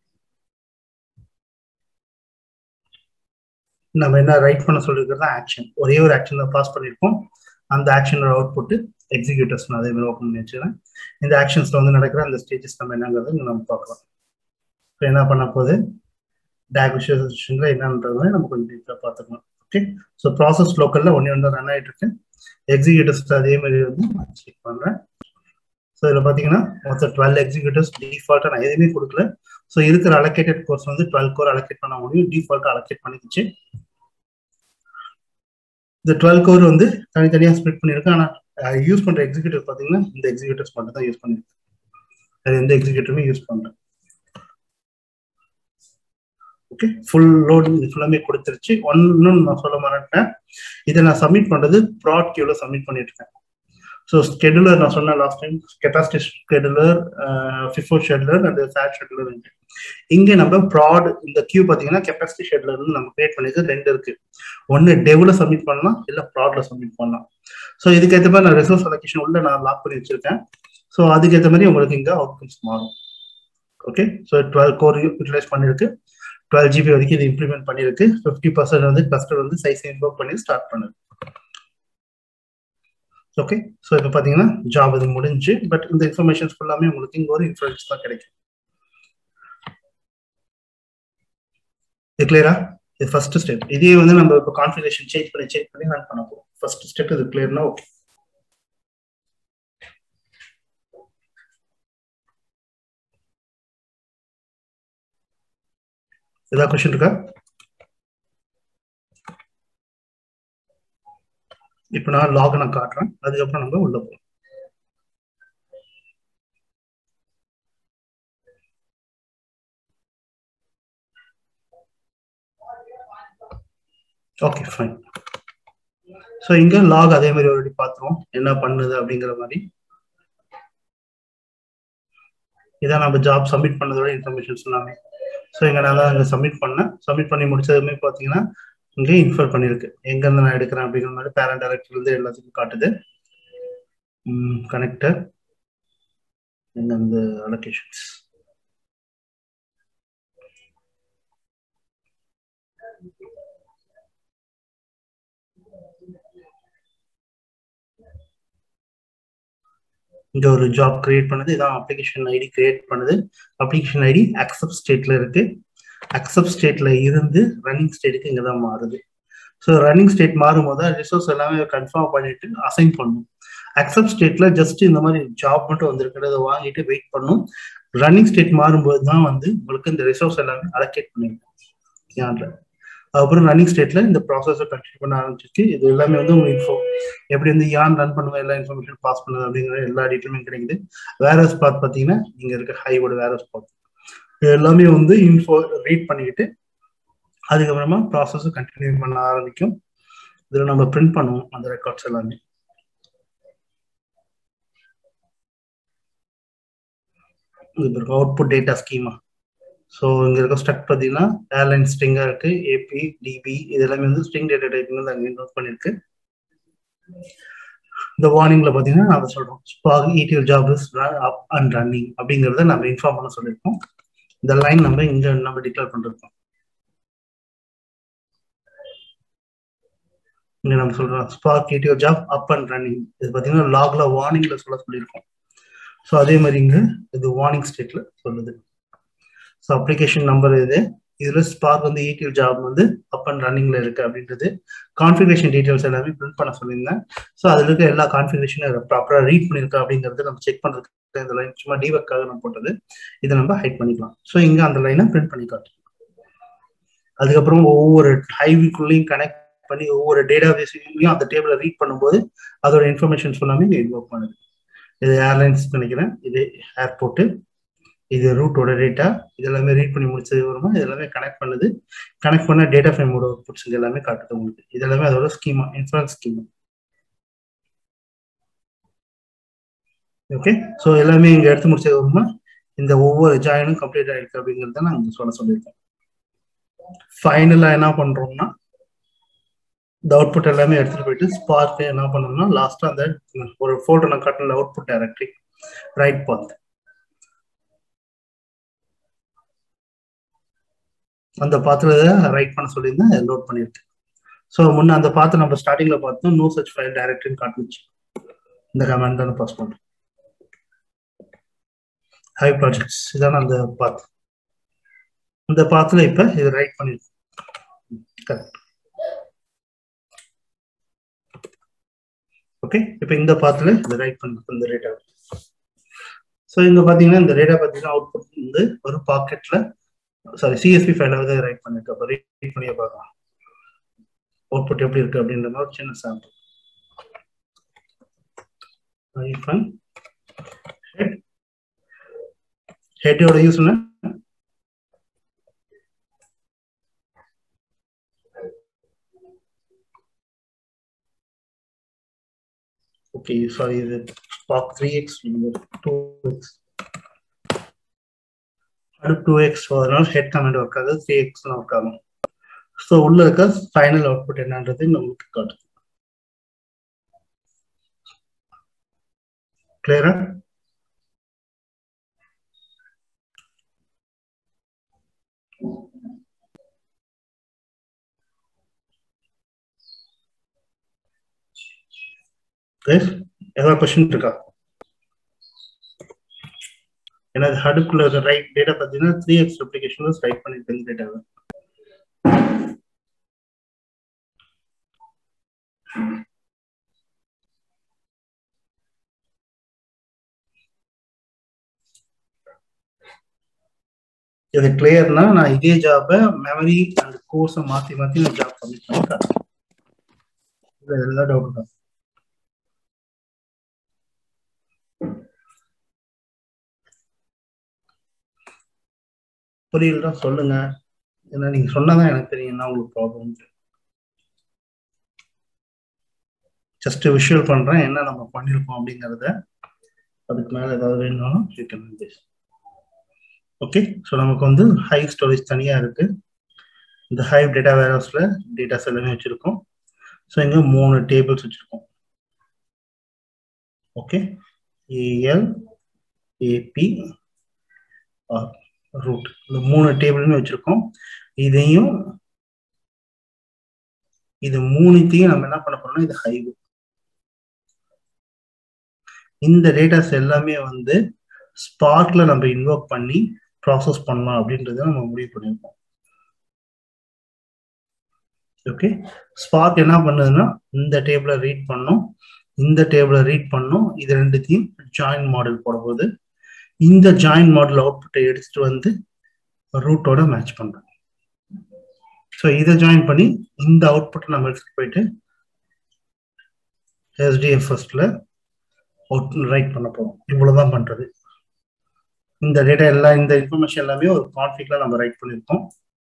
நம்ம என்ன ரைட் பண்ண சொல்லிருக்கிறது ஆக்ஷன் ஒரே ஒரு ஆக்ஷன் தான் பாஸ் பண்ணியிருக்கோம் அந்த ஆக்ஷனோட அவுட் புட்டு எக்ஸிக்யூட்டர்ஸ் நான் அதே மாதிரி ஓப்பன் பண்ணி வச்சுக்கிறேன் இந்த ஆக்ஷன்ஸ்ல வந்து நடக்கிற அந்த ஸ்டேஜஸ் நம்ம என்னங்கிறது நம்ம பார்க்கலாம் இப்போ என்ன பண்ண போகுது டேக் விஷயத்துல என்னன்றது நம்ம கொஞ்சம் டீட்டெயிலாக பார்த்துக்கலாம் ஓகே ஸோ ப்ராசஸ் லோக்கல்ல ஒன்று ஒன்று ரன் ஆகிட்டு இருக்கு எக்ஸிக்யூட்டர்ஸ் அதே மாதிரி வந்து நான் செக் பண்ணுறேன் ஸோ இதில் பார்த்தீங்கன்னா மொத்தம் டுவெல் எக்ஸிக்யூட்டிவ்ஸ் டிஃபால்ட்டாக நான் எதுவுமே கொடுக்கல ஸோ இருக்கிற அலோகேட்டட் கோர்ஸ் வந்து டுவெல் கோர் அலோகேட் பண்ண முடியும் டிஃபால்ட்டாக அலோகேட் பண்ணிக்கிச்சு இந்த டுவெல் கோர் வந்து தனித்தனியாக ஸ்ப்ளிட் பண்ணியிருக்கேன் ஆனால் யூஸ் பண்ணுற எக்ஸிக்யூட்டிவ் பார்த்தீங்கன்னா இந்த எக்ஸிக்யூட்டிவ்ஸ் மட்டும் தான் யூஸ் பண்ணியிருக்கேன் அது எந்த எக்ஸிக்யூட்டிவுமே யூஸ் பண்ணுறேன் ஓகே ஃபுல் லோடு இது ஃபுல்லாமே கொடுத்துருச்சு ஒன்னு நான் சொல்ல மாட்டேன் இதை நான் சப்மிட் பண்றது ப்ராட் கியூல சப்மிட் பண்ணிட்டு இருக்கேன் ஸோ ஸ்கெடுலர் நான் சொன்னேன் last time capacity scheduler FIFO scheduler and fair scheduler இங்கே நம்ம ப்ராட் இந்த கியூ பார்த்தீங்கன்னா கெப்பாசிட்டி ஷெட்லர் நம்ம கிரியேட் பண்ணிருக்கு ரெண்டு இருக்கு ஒன்று டெவ்ல சப்மிட் பண்ணலாம் இல்லை ப்ராட்ல சப்மிட் பண்ணலாம் ஸோ இதுக்கேற்ற மாதிரி நான் ரிசோர்ஸ் அலோகேஷன் உள்ள நான் லாக் பண்ணி வச்சிருக்கேன் ஸோ அதுக்கேற்ற மாதிரி உங்களுக்கு இங்கே அவுட்கம்ஸ் மாறும் okay so twelve core utilise பண்ணிருக்கு டுவெல் ஜிபி வரைக்கும் இது இம்ப்ளிமெண்ட் பண்ணிருக்கு ஃபிஃப்டி பர்சன்ட் வந்து கிளஸ்டர் வந்து சைஸ் இன்வோக் பண்ணி ஸ்டார்ட் பண்ணுது ஓகே ஸோ இப்போ பார்த்தீங்கன்னா ஜாப் இது முடிஞ்சு பட் இந்த இன்ஃபர்மேஷன்ஸ் ஃபுல்லாமே உங்களுக்கு இங்கே ஒரு இன்ஃபர்மேஷன் தான் கிடைக்கும் இது கிளியரா இது ஃபர்ஸ்ட் ஸ்டெப் இதே வந்து நம்ம இப்போ கான்ஃபிகரேஷன் சேஞ்ச் பண்ணி சேஞ்ச் பண்ணி ரன் பண்ண போகிறோம் ஃபர்ஸ்ட் ஸ்டெப் இது கிளியர்னா ஓகே ஏதாவது கொஸ்டின் இருக்கா இப்போ நான் லாக் நான் காட்டுறேன் அதுக்கப்புறம் நம்ம உள்ள போகலாம் ஓகே ஃபைன் ஸோ இங்க லாக் அதே மாதிரி ஆல்ரெடி பார்த்துருவோம் என்ன பண்ணுது அப்படிங்கிற மாதிரி இதான் நம்ம ஜாப் சப்மிட் பண்ணதோட இன்ஃபர்மேஷன்ஸ் எல்லாமே ஸோ இங்கே நான் தான் அங்கே சப்மிட் பண்ணேன் சப்மிட் பண்ணி முடிச்சதுமே பார்த்தீங்கன்னா இங்கே இன்ஃபர் பண்ணியிருக்கு எங்கேருந்து நான் எடுக்கிறேன் அப்படிங்கிற மாதிரி பேரண்ட் டேரக்டர்லேருந்து எல்லாத்துக்கும் காட்டுது கனெக்டர் எங்கேருந்து அலோகேஷன்ஸ் இங்க ஒரு ஜாப் கிரியேட் பண்ணுது இதான் அப்ளிகேஷன் ஐடி கிரியேட் பண்ணுது அப்ளிகேஷன் ஐடி அக்செப்ட் ஸ்டேட்ல இருக்கு அக்செப்ட் ஸ்டேட்ல இருந்து ரன்னிங் ஸ்டேட்டுக்கு இங்க தான் மாறுது ஸோ ரன்னிங் ஸ்டேட் மாறும் போது ரிசோர்ஸ் எல்லாமே கன்ஃபார்ம் பண்ணிட்டு அசைன் பண்ணும் அக்செப்ட் ஸ்டேட்ல ஜஸ்ட் இந்த மாதிரி ஜாப் மட்டும் வந்திருக்கிறத வாங்கிட்டு வெயிட் பண்ணும் ரன்னிங் ஸ்டேட் மாறும்போது தான் வந்து உங்களுக்கு இந்த ரிசோர்ஸ் எல்லாமே அலோகேட் பண்ணிருக்கும் அதுக்கப்புறம் ரன்னிங் ஸ்டேட்ல இந்த ப்ராசஸை கண்டினியூ பண்ண ஆரம்பிச்சிருக்கு இது எல்லாமே வந்து உங்க இன்ஃபோ எப்படி வந்து யான் ரன் பண்ணுவேன் எல்லா இன்ஃபர்மேஷன் பாஸ் பண்ணுது அப்படிங்கிற எல்லா டீட்டெயிலுமே கிடைக்குது வேற ஸ்பாட் பார்த்தீங்கன்னா இங்க இருக்க ஹைவோட வேற ஸ்பாட் இது எல்லாமே வந்து இன்ஃபோ ரீட் பண்ணிக்கிட்டு அதுக்கப்புறமா ப்ராசஸ் கண்டினியூ பண்ண ஆரம்பிக்கும் இதில் நம்ம பிரிண்ட் பண்ணுவோம் அந்த ரெக்கார்ட்ஸ் எல்லாமே அவுட்புட் டேட்டா ஸ்கீமா ஸோ இங்கே இருக்க ஸ்ட்ரக் பார்த்தீங்கன்னா ஏர்லைன் ஸ்ட்ரிங்காக இருக்கு ஏபி டிபி இது எல்லாமே வந்து ஸ்ட்ரிங் டேட்டா டைப்பிங் வந்து அங்கே நோட் பண்ணியிருக்கு இந்த வார்னிங்ல பார்த்தீங்கன்னா நம்ம சொல்றோம் Spark ETL job is up and running அப்படிங்கிறத நம்ம இன்ஃபார்ம் பண்ண சொல்லியிருக்கோம் இந்த லைன் நம்ம இங்க நம்ம டிக்ளேர் பண்ணிருக்கோம் இங்க நம்ம சொல்றோம் Spark ETL job up and running இது பார்த்தீங்கன்னா லாக்ல வார்னிங்ல சொல்ல சொல்லியிருக்கோம் ஸோ அதே மாதிரி இங்க இது வார்னிங் ஸ்டேட்ல சொல்லுது ஸோ அப்ளிகேஷன் நம்பர் இது இதுல ஸ்பார்க் வந்து இடிஎல் ஜாப் வந்து அப் அண்ட் ரன்னிங்ல இருக்கு அப்படின்றது கான்ஃபிகரேஷன் டீடைல்ஸ் எல்லாமே பிரிண்ட் பண்ண சொல்லியிருந்தேன் ஸோ அதுல இருக்க எல்லா கான்ஃபிகரேஷனும் ப்ராப்பரா ரீட் பண்ணிருக்கா அப்படிங்கறது நம்ம செக் பண்றதுக்கு இந்த லைன் சும்மா டிவர்க்காக நம்ம போட்டது இதை நம்ம ஹைட் பண்ணிக்கலாம் ஸோ இங்க அந்த லைனை பிரிண்ட் பண்ணி காட்டும் அதுக்கப்புறம் ஒவ்வொரு ஹைவிக்குள்ளேயும் கனெக்ட் பண்ணி ஒவ்வொரு டேட்டா பேஸையும் அந்த டேபிள ரீட் பண்ணும்போது அதோட இன்ஃபர்மேஷன்ஸ் எல்லாமே இங்க இன்வோக் பண்ணுது இது ஏர்லைன்ஸ் நினைக்கிறேன் இது ஏர்போர்ட்டு இது ரூட்டோட டேட்டா இது எல்லாமே ரீட் பண்ணி முடிச்சது வருமா இது எல்லாமே கனெக்ட் பண்ணுது கனெக்ட் பண்ண டேட்டா ஃப்ரேமோட அவுட்புட்ஸ் இது எல்லாமே காட்டுது உங்களுக்கு இது எல்லாமே அதோட schema inference schema okay so எல்லாமே இங்க எடுத்து முடிச்சது வருமா இந்த ஒவ்வொரு ஜாயினும் கம்ப்ளீட் ஆயிருக்கு அப்படிங்கிறத நான் இங்க சொல்ல சொல்லியிருக்கேன் ஃபைனலா என்ன பண்றோம்னா இந்த அவுட்புட் எல்லாமே எடுத்துட்டு போயிட்டு ஸ்பார்க் என்ன பண்ணோம்னா லாஸ்டா அந்த ஒரு ஃபோல்டர் நான் காட்டின அவுட்புட் டைரக்டரி ரைட் பாத் அந்த பாத்துல ரைட் பண்ண சொல்லியிருந்தேன் லோட் பண்ணிருக்கு ஸோ முன்ன அந்த பார்த்து நம்ம ஸ்டார்டிங்ல பார்த்தோம் நோ சச் ஃபைல் டைரக்டரின்னு காட்டுச்சு இந்த கமெண்ட் தானே பாஸ் பண்ணுறோம் ஹை ப்ராஜெக்ட்ஸ் இதான அந்த பாத் இந்த பாத்துல இப்ப இது ரைட் பண்ணிருக்கோம் கரெக்ட் ஓகே இப்போ இந்த பாத்துல இது ரைட் பண்ணிருக்கோம் இந்த டேட்டா ஸோ இங்க பாத்தீங்கன்னா இந்த டேட்டா பாத்தீங்கன்னா அவுட்புட் வந்து ஒரு பாக்கெட்ல சாரி சிஎஸ்பி ஃபைல வந்து ரைட் பண்ணிருக்கு அப்போ ரீட் பண்ணி பார்க்கலாம் அவுட்புட் எப்படி இருக்கு அப்படின்ற மாதிரி சின்ன சாம்பிள் ஐஃபன் ஹெட் ஹெட்டோட யூஸ் என்ன ஓகே சாரி இது Spark three X two X அடுத்து டூ எக்ஸ் அதனால ஹெட் கமெண்ட் ஒர்க் ஆகுது த்ரீ எக்ஸ் ஒர்க் ஆகும் ஸோ உள்ள இருக்க ஃபைனல் அவுட்புட் என்னன்றது நமக்கு காட்டுது கிளியரா ஏதாவது கொஸ்டின் இருக்கா ஏன்னா ஹடுக்குள்ள ரைட் டேட்டா பார்த்தீங்கன்னா த்ரீ எக்ஸ் அப்ளிகேஷன் ரைட் பண்ணிருக்கேன் டேட்டாவை இது கிளியர்னா நான் இதே ஜாபை மெமரி அண்ட் கோர்ஸை மாத்தி மாத்தி நான் ஜாப் பண்ணிட்டேன் எல்லாம் டவுட் தான் புரியலடா சொல்லுங்க ஏன்னா நீங்க சொன்னாதான் எனக்கு தெரியும் என்ன உங்களுக்கு ப்ராப்ளம் ஜஸ்ட் விஷுவல் பண்றேன் என்ன நம்ம பண்ணியிருக்கோம் அப்படிங்கிறத அதுக்கு மேல ஏதாவது வேணும்னாலும் you can this okay so நமக்கு வந்து ஹை ஸ்டோரேஜ் தனியா இருக்கு இந்த ஹைவ் டேட்டா வேர்ஹவுஸ்ல டேட்டாஸ் எல்லாமே வச்சிருக்கோம் ஸோ இங்க மூணு டேபிள்ஸ் வச்சிருக்கோம் ஓகே ஏஎல் ஏபி ரூட் இந்த மூணு டேபிளுமே வச்சிருக்கோம் இதையும் இது மூணுத்தையும் நம்ம என்ன பண்ண போறோம்னா இது ஹைவ் இந்த டேட்டாஸ் எல்லாமே வந்து ஸ்பார்க்ல நம்ம இன்வோக் பண்ணி ப்ராசஸ் பண்ணலாம் அப்படின்றத நம்ம முடிவு பண்ணியிருக்கோம் ஓகே ஸ்பார்க் என்ன பண்ணுதுன்னா இந்த டேபிளை ரீட் பண்ணும் இந்த டேபிளை ரீட் பண்ணும் இது ரெண்டுத்தையும் ஜாயின் மாடல் போடும்போது இந்த ஜாயின் மாடல் அவுட்புட்டை எடுத்துட்டு வந்து ரூட்டோட மேட்ச் பண்றோம் ஸோ இதை ஜாயின் பண்ணி இந்த அவுட்புட்டை நம்ம எடுத்துட்டு போயிட்டு எஸ்டிஎஃப்எஸ்ல அவுட் ரைட் பண்ண போறோம் இவ்வளவுதான் பண்றது இந்த டேட்டா எல்லாம் இந்த இன்ஃபர்மேஷன் எல்லாமே ஒரு கான்ஃபிக்ல நம்ம ரைட் பண்ணியிருக்கோம்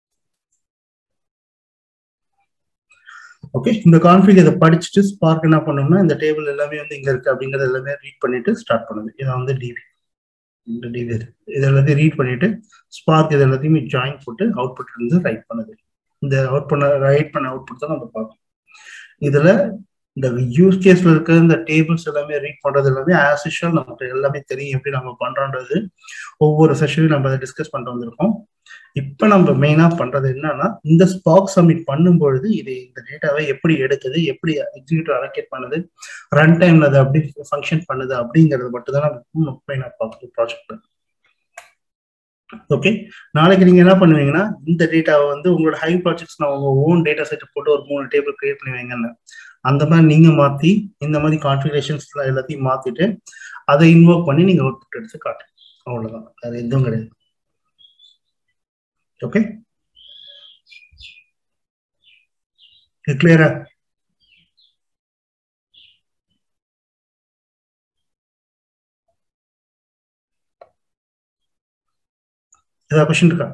ஓகே இந்த கான்ஃபிக் இதை படிச்சுட்டு ஸ்பார்க் என்ன பண்ணோம்னா இந்த டேபிள் எல்லாமே வந்து இங்க இருக்கு அப்படிங்கறது எல்லாமே ரீட் பண்ணிட்டு ஸ்டார்ட் பண்ணுது இதான் வந்து டிபி இந்த டிபி இது எல்லாத்தையும் ரீட் பண்ணிட்டு ஸ்பார்க் இது எல்லாத்தையுமே ஜாயின் போட்டு அவுட்புட் இருந்து ரைட் பண்ணுது இந்த அவுட் பண்ண ரைட் பண்ண அவுட்புட் தான் நம்ம பார்க்கணும் இதுல இந்த யூஸ் கேஸ்ல இருக்க இந்த டேபிள்ஸ் எல்லாமே ரீட் பண்றது எல்லாமே ஆஸ் யூஷுவல் நமக்கு எல்லாமே தெரியும் எப்படி நம்ம பண்றோன்றது ஒவ்வொரு செஷனையும் நம்ம அதை டிஸ்கஸ் பண்ணிட்டு வந்திருக்கோம் இப்ப நம்ம மெயினா பண்றது என்னன்னா இந்த ஸ்பாக் சப்மிட் பண்ணும்பொழுது இது இந்த டேட்டாவை எப்படி எடுக்குது எப்படி எக்ஸிக்யூட்டிவ் அலோகேட் பண்ணுது ரன் டைம்ல அது அப்படி ஃபங்க்ஷன் பண்ணுது அப்படிங்கறது மட்டும் தான் நம்ம மெயினா பார்க்கணும் ப்ராஜெக்ட்ல ஓகே நாளைக்கு நீங்க என்ன பண்ணுவீங்கன்னா இந்த டேட்டாவை வந்து உங்களோட ஹை ப்ராஜெக்ட்ஸ் நான் உங்க ஓன் டேட்டா செட் போட்டு ஒரு மூணு டேபிள் கிரியேட் பண்ணி வைங்கன்னு அந்த மாதிரி நீங்க மாத்தி இந்த மாதிரி கான்ஃபிகரேஷன்ஸ் எல்லாத்தையும் மாத்திட்டு அதை இன்வோக் பண்ணி நீங்க அவுட்புட் எடுத்து காட்டுங்க அவ்வளவுதான் வேற எதுவும் கிடையாது ஓகே கிளியரா ஏதாவது கொஸ்டின் இருக்கா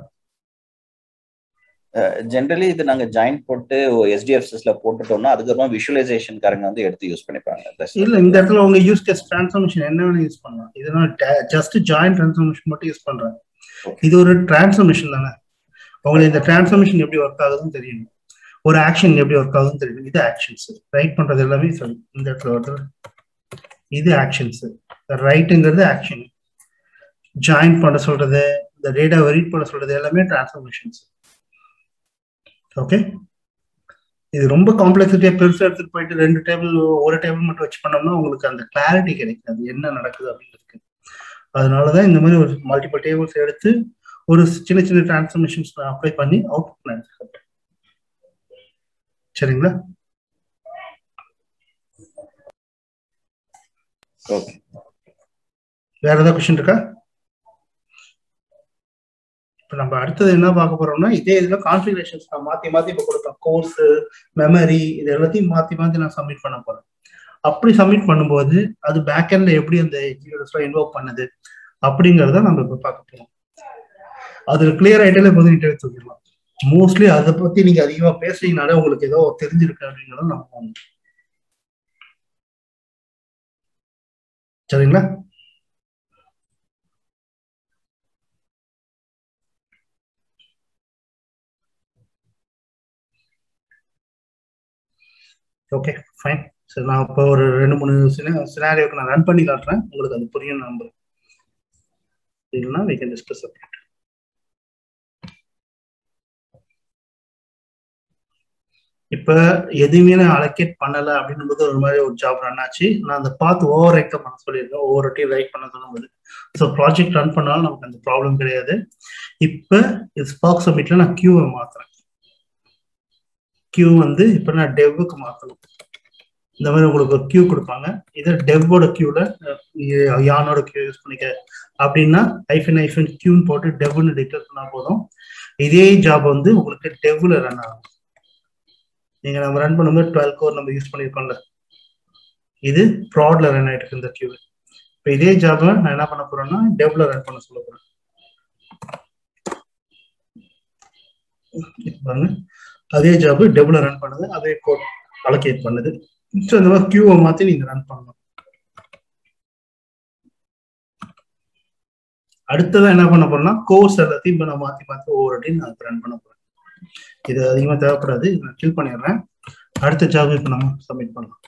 ஜென்ரலி இது நாங்க ஜாயின் போட்டு எஸ்டிஎஃப்எஸ்ல போட்டுட்டோம்னா அதுக்கப்புறமா விஷுவலைசேஷன்காரங்க வந்து எடுத்து யூஸ் பண்ணிப்பாங்க இல்ல இந்த இடத்துல உங்க யூஸ் கேஸ் டிரான்ஸ்ஃபர்மேஷன் என்ன வேணும் யூஸ் பண்ணலாம் இதெல்லாம் ஜஸ்ட் ஜாயின் டிரான்ஸ்ஃபர்மேஷன் மட்டும் யூஸ் பண்றேன் இது ஒரு டிரான்ஸ்ஃபர்மேஷன் தானே உங்களுக்கு இந்த டிரான்ஸ்ஃபர்மேஷன் எப்படி ஒர்க் ஆகுதுன்னு தெரியணும் ஒரு ஆக்ஷன் எப்படி ஒர்க் ஆகுதுன்னு தெரியணும் இது ஆக்ஷன்ஸ் ரைட் பண்றது எல்லாமே சரி இந்த இடத்துல வருது இது ஆக்ஷன்ஸ் ரைட்டுங்கிறது ஆக்ஷன் ஜாயின் பண்ண சொல்றது இந்த டேட்டாவை ரீட் பண்ண சொல்றது எல்லாமே டிரான்ஸ்ஃபர்மேஷன்ஸ் ஓகே இது ரொம்ப காம்ப்ளெக்சிட்டியா பெருசா எடுத்துட்டு போயிட்டு ரெண்டு டேபிள் ஒரு டேபிள் மட்டும் வச்சு பண்ணோம்னா உங்களுக்கு அந்த கிளாரிட்டி கிடைக்காது என்ன நடக்குது அப்படிங்கிறதுக்கு அதனாலதான் இந்த மாதிரி ஒரு மல்டிபிள் டேபிள்ஸ் எடுத்து ஒரு சின்ன சின்ன டிரான்ஸ்ஃபர்மேஷன்ஸ் அப்ளை பண்ணி அவுட் பண்ண சரிங்களா ஓகே வேற ஏதாவது கொஸ்டின் இருக்கா இப்போ நம்ம அடுத்தது என்ன பார்க்க போறோம்னா இதே இதுல கான்ஃபிகரேஷன்ஸ் நான் மாத்தி மாத்தி இப்போ கொடுப்பேன் கோர்ஸ் மெமரி இது எல்லாத்தையும் மாத்தி மாத்தி நான் சப்மிட் பண்ண போறேன் அப்படி சப்மிட் பண்ணும்போது அது பேக் எண்ட்ல எப்படி அந்த எக்ஸிக்யூட்டிவ்ஸ்லாம் இன்வால்வ் பண்ணுது அப்படிங்கறத நம்ம இப்போ பார்க்க போறோம் அதுல கிளியர் ஆயிட்டாலே போது இன்டர்வியூ தூக்கிடலாம் மோஸ்ட்லி அதை பத்தி நீங்க அதிகமா பேசுறீங்கனாலே உங்களுக்கு ஏதோ தெரிஞ்சிருக்கு அப்படிங்கறத நம்ம சரிங்களா ஓகே ஃபைன் சரி நான் இப்போ ஒரு ரெண்டு மூணு சினாரியோக்கு நான் ரன் பண்ணி காட்டுறேன் உங்களுக்கு அது புரியும் நம்பர் இல்லைன்னா வி கேன் டிஸ்கஸ் அப்டேட் இப்ப எதுவுமே நான் அலோகேட் பண்ணல அப்படின்னும் போது ஒரு மாதிரி ஒரு ஜாப் ரன் ஆச்சு நான் அந்த பார்த்து ஓவர் ரைட் பண்ண சொல்லியிருக்கேன் ஒவ்வொரு டைம் ரைட் பண்ண சொல்லும்போது ஸோ ப்ராஜெக்ட் ரன் பண்ணாலும் நமக்கு அந்த ப்ராப்ளம் கிடையாது இப்ப ஸ்பாக் சப்மிட்ல நான் கியூவை மாத்துறேன் கியூ வந்து இப்ப நான் டெவ்வுக்கு மாத்தணும் இந்த மாதிரி உங்களுக்கு ஒரு கியூ கொடுப்பாங்க இதை டெவோட கியூல யானோட கியூ யூஸ் பண்ணிக்க அப்படின்னா ஐஃபன் ஐஃபன் கியூன்னு போட்டு டெவ்னு டிக்ளேர் பண்ணா போதும் இதே ஜாப் வந்து உங்களுக்கு டெவ்ல ரன் ஆகும் நீங்க நம்ம ரன் பண்ணும்போது டுவெல் கோர் நம்ம யூஸ் பண்ணிருக்கோம்ல இது ப்ராட்ல ரன் ஆயிட்டு இருக்கு இந்த கியூ இப்போ இதே ஜாப் நான் என்ன பண்ண போறேன்னா டெவ்ல ரன் பண்ண சொல்ல போறேன் பாருங்க அதே ஜாப் டெவ்ல ரன் பண்ணுது அதே கோட் அலோகேட் பண்ணுது ஸோ இந்த மாதிரி கியூவை மாற்றி நீங்கள் ரன் பண்ணணும் அடுத்ததான் என்ன பண்ண போறேன்னா கோர்ஸ் எல்லாத்தையும் இப்போ நான் மாற்றி மாற்றி ஒவ்வொரு டைம் நான் ரன் பண்ண போறேன் இது அதிகமாக தேவைப்படாது நான் கில் பண்ணிடுறேன் அடுத்த ஜாப் இப்போ நம்ம சப்மிட் பண்ணலாம்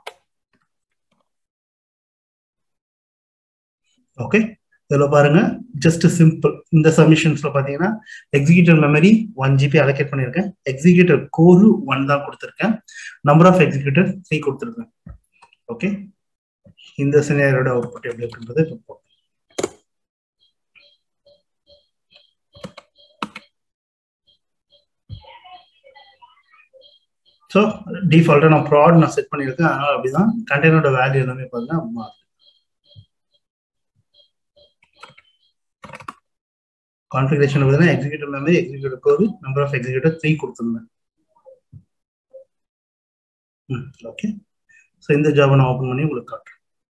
ஓகே இதில் பாருங்க ஜஸ்ட் சிம்பிள் இந்த சப்மிஷன்ஸ்ல பார்த்தீங்கன்னா executive memory one GB allocate பண்ணியிருக்கேன் எக்ஸிக்யூட்டிவ் கோரு ஒன் தான் கொடுத்துருக்கேன் நம்பர் ஆஃப் எக்ஸிக்யூட்டிவ் த்ரீ கொடுத்துருக்கேன் ஓகே இந்த சினியரோட அவுட்புட் எப்படி இருக்குன்றது இப்போ ஸோ டிஃபால்ட்டாக நான் ப்ராட் நான் செட் பண்ணியிருக்கேன் அதனால அப்படிதான் கண்டெய்னரோட வேல்யூ எல்லாமே பார்த்தீங்கன்னா மாறுது கான்ஃபிகரேஷன் பார்த்தீங்கன்னா executive memory executive core number of executive three கொடுத்துருந்தேன் ம் ஓகே ஸோ இந்த ஜாபை நான் ஓப்பன் பண்ணி உங்களுக்கு காட்டுறேன்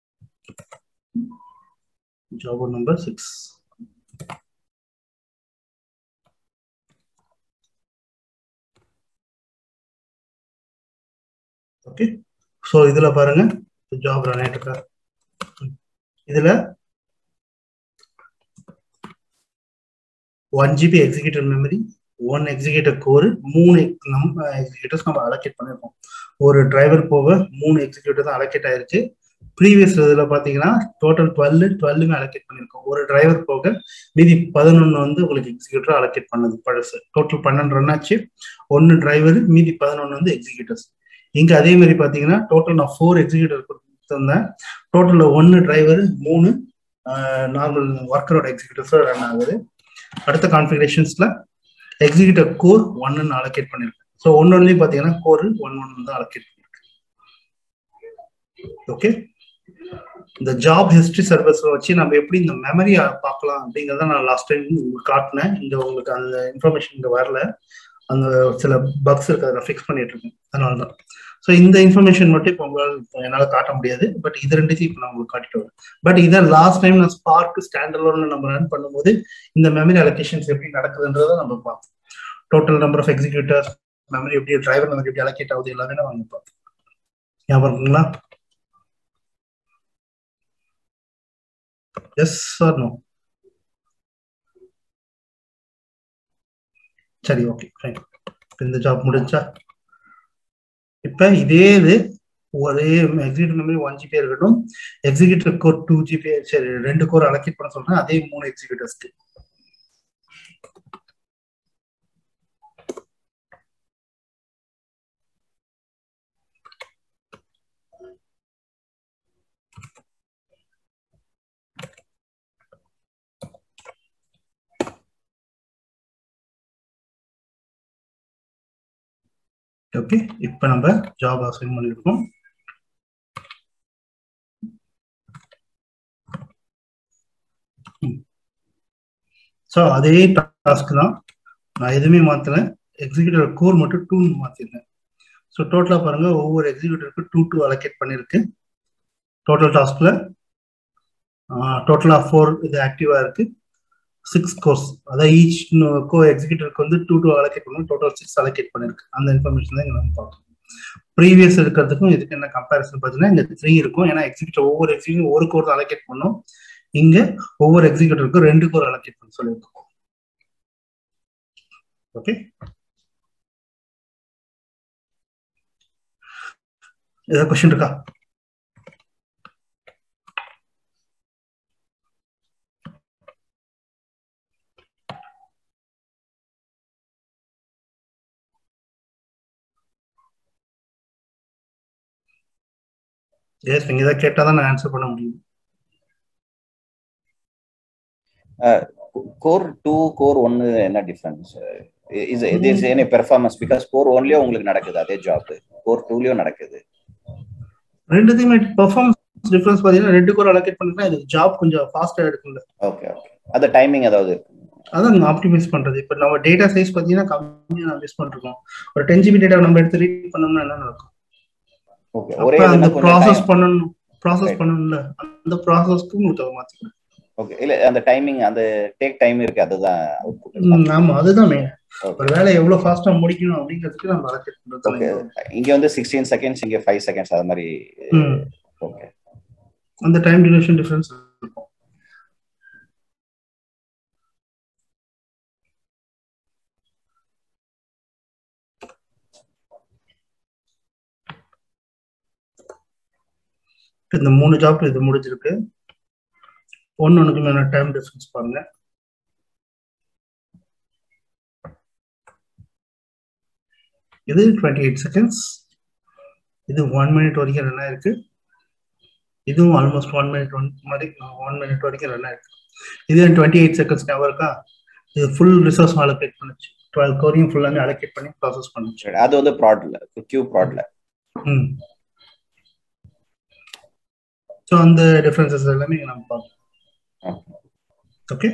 job number six okay so இதில் பாருங்க ஜாப் ரன் ஆகிட்டு இருக்கா இதில் one GB executive memory one executive core மூணு நம்ம எக்ஸிக்யூட்டிவ்ஸ் நம்ம அலோகேட் பண்ணியிருக்கோம் ஒரு டிரைவர் போக மூணு எக்ஸிக்யூட்டிவ் தான் அலோகேட் ஆயிருச்சு ப்ரீவியஸ் இதில் பார்த்தீங்கன்னா டோட்டல் டுவெல் டுவெல்லுமே அலோகேட் பண்ணியிருக்கோம் ஒரு டிரைவர் போக மீதி பதினொன்று வந்து உங்களுக்கு எக்ஸிக்யூட்டிவ் அலோகேட் பண்ணது பழசு டோட்டல் பன்னெண்டு ரன் ஆச்சு ஒன்று டிரைவர் மீதி பதினொன்று வந்து எக்ஸிக்யூட்டிவ்ஸ் இங்கே அதே மாதிரி பார்த்தீங்கன்னா டோட்டல் நான் ஃபோர் எக்ஸிக்யூட்டிவ் கொடுத்துருந்தேன் டோட்டலில் ஒன்று டிரைவர் மூணு நார்மல் ஒர்க்கரோட எக்ஸிக்யூட்டிவ்ஸ் ரன் ஆகுது அடுத்த கான்ஃபிகரேஷன்ஸ்ல எக்ஸிக்யூட்டிவ் கோர் ஒன்னு அலோகேட் பண்ணிருக்கேன் ஸோ ஒன்னொன்னுலையும் பார்த்தீங்கன்னா கோர் ஒன் ஒன் தான் அலோகேட் பண்ணிருக்கேன் ஓகே இந்த ஜாப் ஹிஸ்டரி சர்வீஸ் வச்சு நம்ம எப்படி இந்த மெமரி பார்க்கலாம் அப்படிங்கிறத நான் லாஸ்ட் டைம் உங்களுக்கு காட்டினேன் இங்க உங்களுக்கு அந்த இன்ஃபர்மேஷன் இங்க வரல அந்த சில பக்ஸ் இருக்கு அதை ஃபிக்ஸ் பண்ணிட்டு இருக்கேன் அதனால தான் ஸோ இந்த இன்ஃபர்மேஷன் மட்டும் இப்போ உங்களால் என்னால் காட்ட முடியாது பட் இது ரெண்டுத்தையும் இப்போ நான் உங்களுக்கு காட்டிட்டு வரேன் பட் இதை லாஸ்ட் டைம் நான் ஸ்பார்க் ஸ்டாண்டர்லோன்னு நம்ம ரன் பண்ணும்போது இந்த மெமரி அலோகேஷன்ஸ் எப்படி நடக்குதுன்றதை நம்ம பார்த்தோம் total number of executors memory எப்படி டிரைவர் மெமரி எப்படி அலோகேட் ஆகுது எல்லாமே நம்ம வந்து பார்த்தோம் ஞாபகம் இருக்குங்களா எஸ் சார் நோ சரி ஓகே ஃபைன் இந்த ஜாப் முடிஞ்சா இப்ப இதே இது ஒரே எக்ஸிக்யூட்டிவ் மெமரி ஒன் ஜிபி இருக்கட்டும் எக்ஸிக்யூட்டிவ் கோர் டூ ஜிபி சரி ரெண்டு கோர் அலோகேட் பண்ண சொல்றேன் அதே மூணு எக்ஸிக்யூட்டிவ்ஸ்க்கு ஓகே இப்போ நம்ம ஜாப் அசைன் பண்ணியிருக்கோம் ஸோ அதே டாஸ்க் தான் நான் எதுவுமே மாற்றல எக்ஸிக்யூட்டிவ் கோர் மட்டும் டூ மாற்றிருக்கேன் ஸோ டோட்டலாக பாருங்க ஒவ்வொரு எக்ஸிக்யூட்டிவ்க்கு டூ டூ அலோகேட் பண்ணியிருக்கு டோட்டல் டாஸ்க்ல டோட்டலாக ஃபோர் இது ஆக்டிவாக இருக்கு சிக்ஸ் கோர்ஸ் அதாவது ஈச் கோ எக்ஸிக்யூட்டிவ்க்கு வந்து டூ டூ அலோகேட் பண்ணி டோட்டல் சிக்ஸ் அலோகேட் பண்ணிருக்கு அந்த இன்ஃபர்மேஷன் தான் இங்கே நம்ம பார்க்கணும் ப்ரீவியஸ் இருக்கிறதுக்கும் இதுக்கு என்ன கம்பேரிசன் பார்த்தீங்கன்னா இங்கே த்ரீ இருக்கும் ஏன்னா எக்ஸிக்யூட்டிவ் ஒவ்வொரு எக்ஸிக்யூட்டிவ் ஒரு கோர் அலோகேட் பண்ணும் இங்க ஒவ்வொரு எக்ஸிக்யூட்டிவ்க்கும் ரெண்டு கோர் அலோகேட் பண்ண சொல்லியிருக்கோம் ஓகே ஏதாவது கொஸ்டின் இருக்கா எஸ் நீங்க ஏதாவது கேட்டா தான் நான் ஆன்சர் பண்ண முடியும் கோர் டூ கோர் ஒன்னு என்ன டிஃபரன்ஸ் இஸ் இது is any performance because core ஒன்லயே உங்களுக்கு நடக்குது அதே ஜாப் கோர் டூலயும் நடக்குது ரெண்டுத்தையுமே பெர்ஃபார்மன்ஸ் டிஃபரன்ஸ் பாத்தீங்கன்னா ரெண்டு கோர் அலோகேட் பண்ணிட்டா இது ஜாப் கொஞ்சம் ஃபாஸ்டா எடுக்கும்ல ஓகே ஓகே அந்த டைமிங் ஏதாவது இருக்கு அதான் ஆப்டிமைஸ் பண்றது இப்போ நம்ம டேட்டா சைஸ் பாத்தீங்கன்னா கம்மியா நம்ம யூஸ் பண்ணிருக்கோம் ஒரு டென் ஜிபி டேட்டா நம்ம எடுத்து ரீட் பண்ணோம்னா என்ன நடக்கும் ஓகே ஒரே அப்ப அந்த இதுன்னா கொஞ்சம் ப்ராசஸ் time- பண்ணணும் ப்ராசஸ் Right. பண்ணணும்ல அந்த ப்ராசஸ்க்கு உங்களுக்கு அதை மாத்திக்கணும் ஓகே இல்ல அந்த டைமிங் அந்த டேக் டைம் இருக்கு அதுதான் output. ம், ஆமா அதுதான் மெயின் ஒரு வேலையை எவ்வளவு ஃபாஸ்டா முடிக்கணும் அப்படிங்கிறதுக்கு நம்ம அலோகேட் ஓகே பண்றது இங்க வந்து சிக்ஸ்டீன் செகண்ட்ஸ் இங்க ஃபைவ் செகண்ட்ஸ் அது மாதிரி ம். ஓகே அந்த டைம் டியூரேஷன் டிஃபரன்ஸ் இருக்கும் இந்த மூணு ஜாப் இது முடிஞ்சிருக்கு ஒன்னு ஒண்ணுக்கு மேல டைம் டிஃபரன்ஸ் பாருங்க இது டுவெண்ட்டி எயிட் செகண்ட்ஸ் இது ஒன் மினிட் வரைக்கும் ரன் ஆயிருக்கு இதுவும் ஆல்மோஸ்ட் ஒன் மினிட் ஒன் மாதிரி ஒன் மினிட் வரைக்கும் ரன் ஆயிருக்கு இது டுவெண்ட்டி எயிட் செகண்ட்ஸ் ஞாபகம் இருக்கா இது ஃபுல் ரிசோர்ஸ் அலோகேட் பண்ணுச்சு டுவெல் கோரியும் ஃபுல்லாமே அலோகேட் பண்ணி ப்ராசஸ் பண்ணுச்சு சரி அது வந்து ப்ராட்ல கியூ ப்ராட்ல ம் ஸோ அந்த டிஃபரன்சஸ் எல்லாமே இங்க நம்ம பார்ப்போம் ஓகே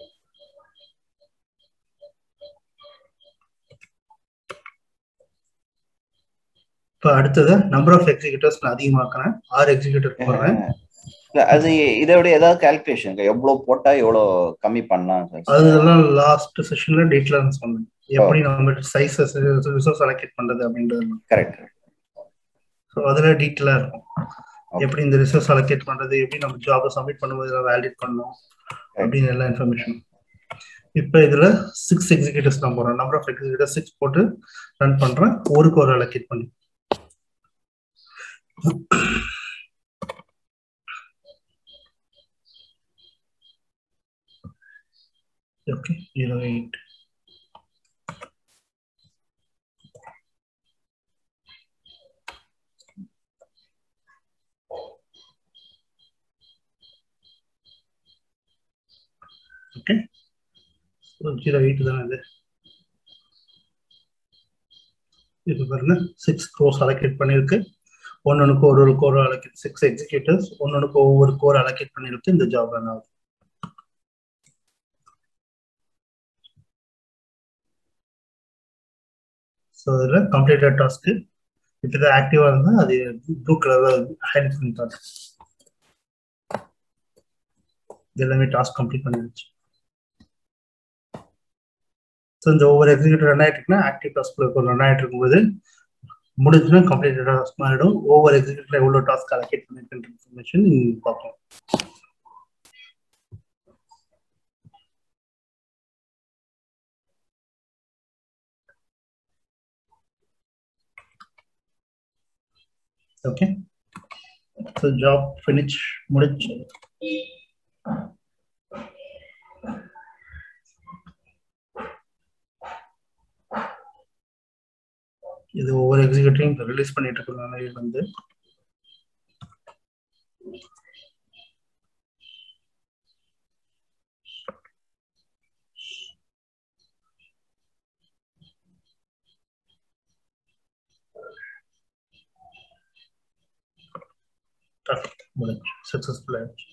இப்போ அடுத்தது நம்பர் ஆஃப் எக்ஸிக்யூட்டிவ்ஸ் நான் அதிகமாக்குறேன் ஆறு எக்ஸிக்யூட்டிவ் போடுறேன் அது இதை விட ஏதாவது கால்குலேஷன் எவ்வளவு போட்டா எவ்வளவு கம்மி பண்ணலாம் அதெல்லாம் லாஸ்ட் செஷன்ல டீட்டெயிலாக சொன்னேன் எப்படி நம்ம சைஸஸ் ரிசோர்ஸ் அலோகேட் பண்றது அப்படின்றது கரெக்ட் ஸோ அதுல டீட்டெயிலாக இருக்கும் எப்படி இந்த ரிசோர்ஸ் அலோகேட் பண்றது எப்படி நம்ம ஜாபை சப்மிட் பண்ணும்போது வேலிட் பண்ணணும் அப்படின்னு எல்லா இன்ஃபர்மேஷனும் இப்போ இதுல சிக்ஸ் எக்ஸிக்யூட்டிவ்ஸ் நான் போடுறேன் நம்பர் ஆஃப் எக்ஸிக்யூட்டிவ் சிக்ஸ் போட்டு ரன் பண்றேன் ஒருக்கு ஒரு அலோகேட் பண்ணி okay zero eight okay zero eight தானே இது இது பாருங்க சிக்ஸ் க்ரோஸ் அலோகேட் பண்ணியிருக்கு ஒன்னொன்னுக்கு ஒரு ஒரு கோர் அலோகேட் சிக்ஸ் எக்ஸிக்யூட்டிவ்ஸ் ஒன்னொன்னுக்கு ஒவ்வொரு கோர் அலோகேட் பண்ணியிருக்கு இந்த ஜாப் ரன் ஆகுது ஸோ இதில் கம்ப்ளீட்டட் டாஸ்க்கு இப்போ இது ஆக்டிவாக இருந்தால் அது ப்ளூ கலரில் ஹைலைட் பண்ணி காட்டு இது எல்லாமே டாஸ்க் கம்ப்ளீட் பண்ணிடுச்சு ஸோ இந்த ஒவ்வொரு எக்ஸிக்யூட்டிவ் ரன் ஆகிட்டு இருக்குன்னா ஆக்டிவ் டாஸ்க்ல இப்போ ரன் ஆகிட்டு இருக்கும்போது முடிஞ்சுன்னா கம்ப்ளீட்டட் டாஸ்க் மாறிடும் ஒவ்வொரு எக்ஸிக்யூட்டிவ்ல எவ்வளோ டாஸ்க் அலோகேட் பண்ணிருக்குன்ற இன்ஃபர்மேஷன் நீங்கள் பார்க்கலாம் ஓகே ஸோ ஜாப் ஃபினிஷ் முடிச்சு இது ஒவ்வொரு எக்ஸிக்யூட்டிவும் ரிலீஸ் பண்ணிட்டு இருக்கிறதுனால வந்து முடிஞ்சு சக்சஸ்ஃபுல் ஆயிடுச்சு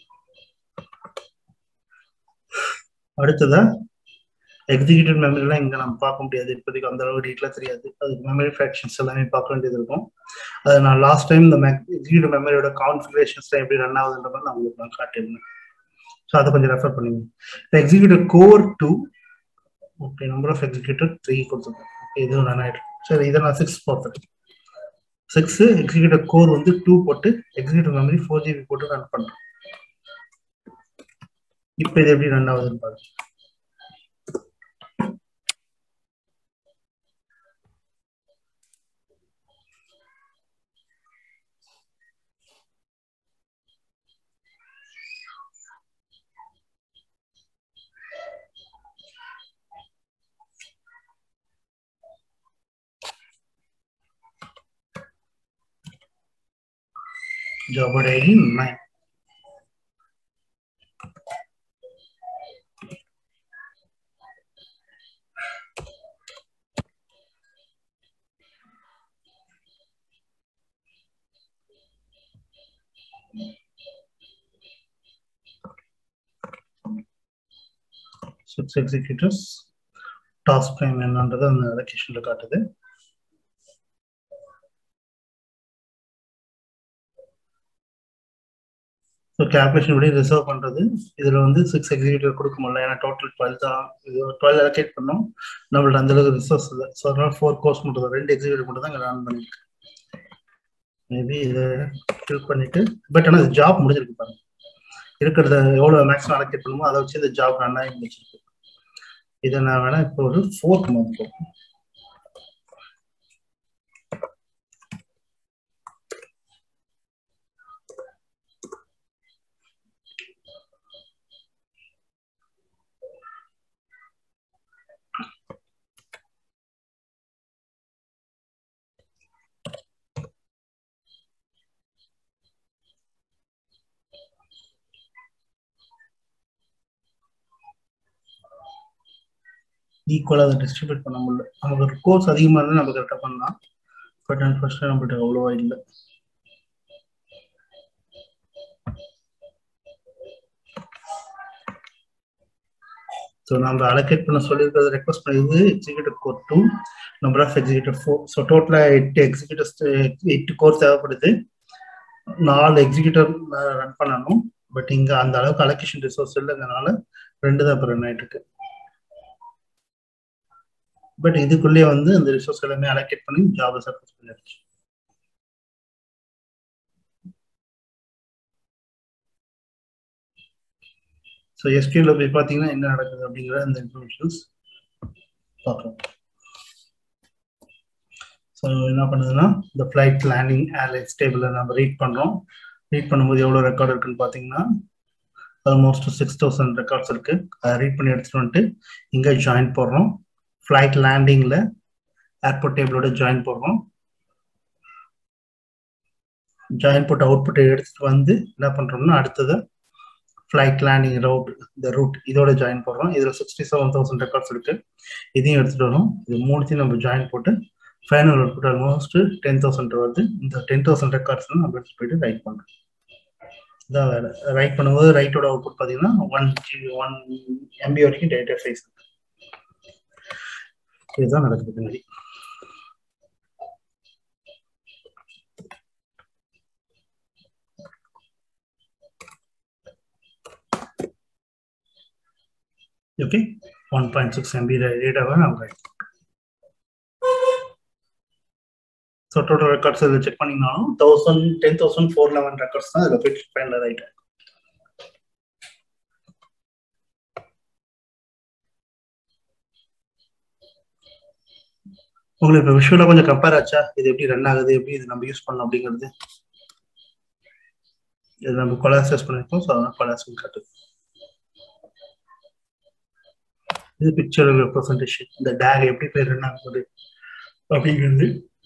அடுத்ததா எக்ஸிக்யூட்டிவ் மெமரிலாம் இங்க நம்ம பார்க்க முடியாது இப்போதைக்கு அந்த அளவு டீட்டெயிலாக தெரியாது அதுக்கு மெமரி ஃபிராக்ஷன்ஸ் எல்லாமே பார்க்க வேண்டியது இருக்கும் அதை நான் லாஸ்ட் டைம் இந்த எக்ஸிக்யூட்டிவ் மெமரியோட கான்ஃபிகரேஷன்ஸ்லாம் எப்படி ரன் ஆகுதுன்ற மாதிரி நான் உங்களுக்கு நான் காட்டியிருந்தேன் ஸோ அதை கொஞ்சம் ரெஃபர் பண்ணுங்க இப்போ executive core two okay number of executive three கொடுத்துருக்கேன் ஓகே இதுவும் ரன் ஆயிட்டு சரி இதை நான் சிக்ஸ் போட்டேன் சிக்ஸ் எக்ஸிக்யூட்டிவ் கோர் வந்து டூ போட்டு எக்ஸிக்யூட்டிவ் மெமரி ஃபோர் ஜிபி போட்டு ரன் பண்றேன் இப்போ இது எப்படி ரன் ஆகுதுன்னு பாருங்க job ID 9. Six executors. Task time என்னன்றது அந்த அலோகேஷன்ல காட்டுது ஸோ கேல்குலேஷன் படி ரிசர்வ் பண்ணுறது இதில் வந்து சிக்ஸ் எக்ஸிக்யூட்டிவ் கொடுக்க முடியல ஏன்னா டோட்டல் டுவெல் தான் இது டுவெல் அலோகேட் பண்ணோம் நம்மள்ட்ட அந்த அளவுக்கு ரிசோர்ஸ் இல்லை ஸோ அதனால ஃபோர் கோர்ஸ் மட்டும் தான் ரெண்டு எக்ஸிக்யூட்டிவ் மட்டும் தான் இங்கே ரன் பண்ணிருக்கு மேபி இதை ஃபில் பண்ணிட்டு பட் ஆனால் இது ஜாப் முடிஞ்சிருக்கு பாருங்க இருக்கிறத எவ்வளோ மேக்ஸிமம் அலோகேட் பண்ணுமோ அதை வச்சு இந்த ஜாப் ரன் ஆகி முடிச்சிருக்கு இதை நான் வேணா இப்போ ஒரு ஃபோர்த் மந்த் ஈக்குவலாக அதை டிஸ்ட்ரிபியூட் பண்ண முடியல நமக்கு ஒரு கோர்ஸ் அதிகமாக இருந்தால் நம்ம கரெக்டாக பண்ணலாம் பட் அண்ட் ஃபர்ஸ்ட் நம்மகிட்ட அவ்வளோவா இல்லை ஸோ நம்ம அலோகேட் பண்ண சொல்லியிருக்கிறது ரெக்வஸ்ட் பண்ணியது executive core two number of executive four so டோட்டலாக எட்டு எக்ஸிக்யூட்டிவ்ஸ் எட்டு கோர் தேவைப்படுது நாலு எக்ஸிக்யூட்டிவ் ரன் பண்ணணும் பட் இங்கே அந்த அளவுக்கு அலோகேஷன் ரிசோர்ஸ் இல்லைங்கிறனால ரெண்டு தான் இப்போ ரன் ஆகிட்டு இருக்கு பட் இதுக்குள்ளேயே வந்து அந்த ரிசோர்ஸ் எல்லாமே அலோகேட் பண்ணி ஜாபை சக்ஸஸ் பண்ணிடுச்சு ஸோ எஸ்கியூல போய் பார்த்தீங்கன்னா என்ன நடக்குது அப்படிங்கிற அந்த இன்ஃபர்மேஷன்ஸ் பார்க்கலாம் ஸோ என்ன பண்ணுதுன்னா இந்த ஃப்ளைட் லேண்டிங் ஏர்லைன்ஸ் டேபிளில் நம்ம ரீட் பண்ணுறோம் ரீட் பண்ணும்போது எவ்வளோ ரெக்கார்டு இருக்குன்னு பார்த்தீங்கன்னா ஆல்மோஸ்ட் சிக்ஸ் தௌசண்ட் ரெக்கார்ட்ஸ் இருக்கு அதை ரீட் பண்ணி எடுத்துட்டு வந்துட்டு இங்கே ஜாயின் போடுறோம் ஃப்ளைட் லேண்டிங்கில் ஏர்போர்ட் டேபிளோட ஜாயின் போடுறோம் ஜாயின் போட்டு அவுட்புட்டை எடுத்துட்டு வந்து என்ன பண்ணுறோம்னா அடுத்தது ஃப்ளைட் லேண்டிங் ரவுட் இந்த ரூட் இதோட ஜாயின் போடுறோம் இதில் சிக்ஸ்டி செவன் தௌசண்ட் ரெக்கார்ட்ஸ் இருக்கு இதையும் எடுத்துட்டு வரும் இது மூணுத்தையும் நம்ம ஜாயின் போட்டு final output almost ten thousand வருது இந்த டென் தௌசண்ட் ரெக்கார்ட்ஸ் நம்ம எடுத்துட்டு போயிட்டு ரைட் பண்ணுறோம் இதான் வேலை ரைட் பண்ணும்போது ரைட்டோட அவுட்புட் பார்த்தீங்கன்னா ஒன் ஜி ஒன் எம்பி வரைக்கும் டேட்டா சைஸ் இருக்கு இதுதான் நடக்குது பின்னாடி okay one point six MB டேட்டாவை நம்ம ரைட் ஸோ டோட்டல் ரெக்கார்ட்ஸ் இதில் செக் பண்ணிங்கனாலும் thousand ten thousand four eleven records தான் இதில் போய் ஃபைனல் ரைட் உங்களுக்கு இப்போ விஷுவலாக கொஞ்சம் கம்பேர் ஆச்சா இது எப்படி ரன் ஆகுது எப்படி இது நம்ம யூஸ் பண்ணலாம் அப்படிங்கிறது இது நம்ம கொலாசஸ் பண்ணிருக்கோம் ஸோ அதனால் கொலாசஸ் காட்டுது இது பிக்சர் ரெப்ரசன்டேஷன் இந்த டேக் எப்படி போய் ரன் ஆகுது அப்படிங்கிறது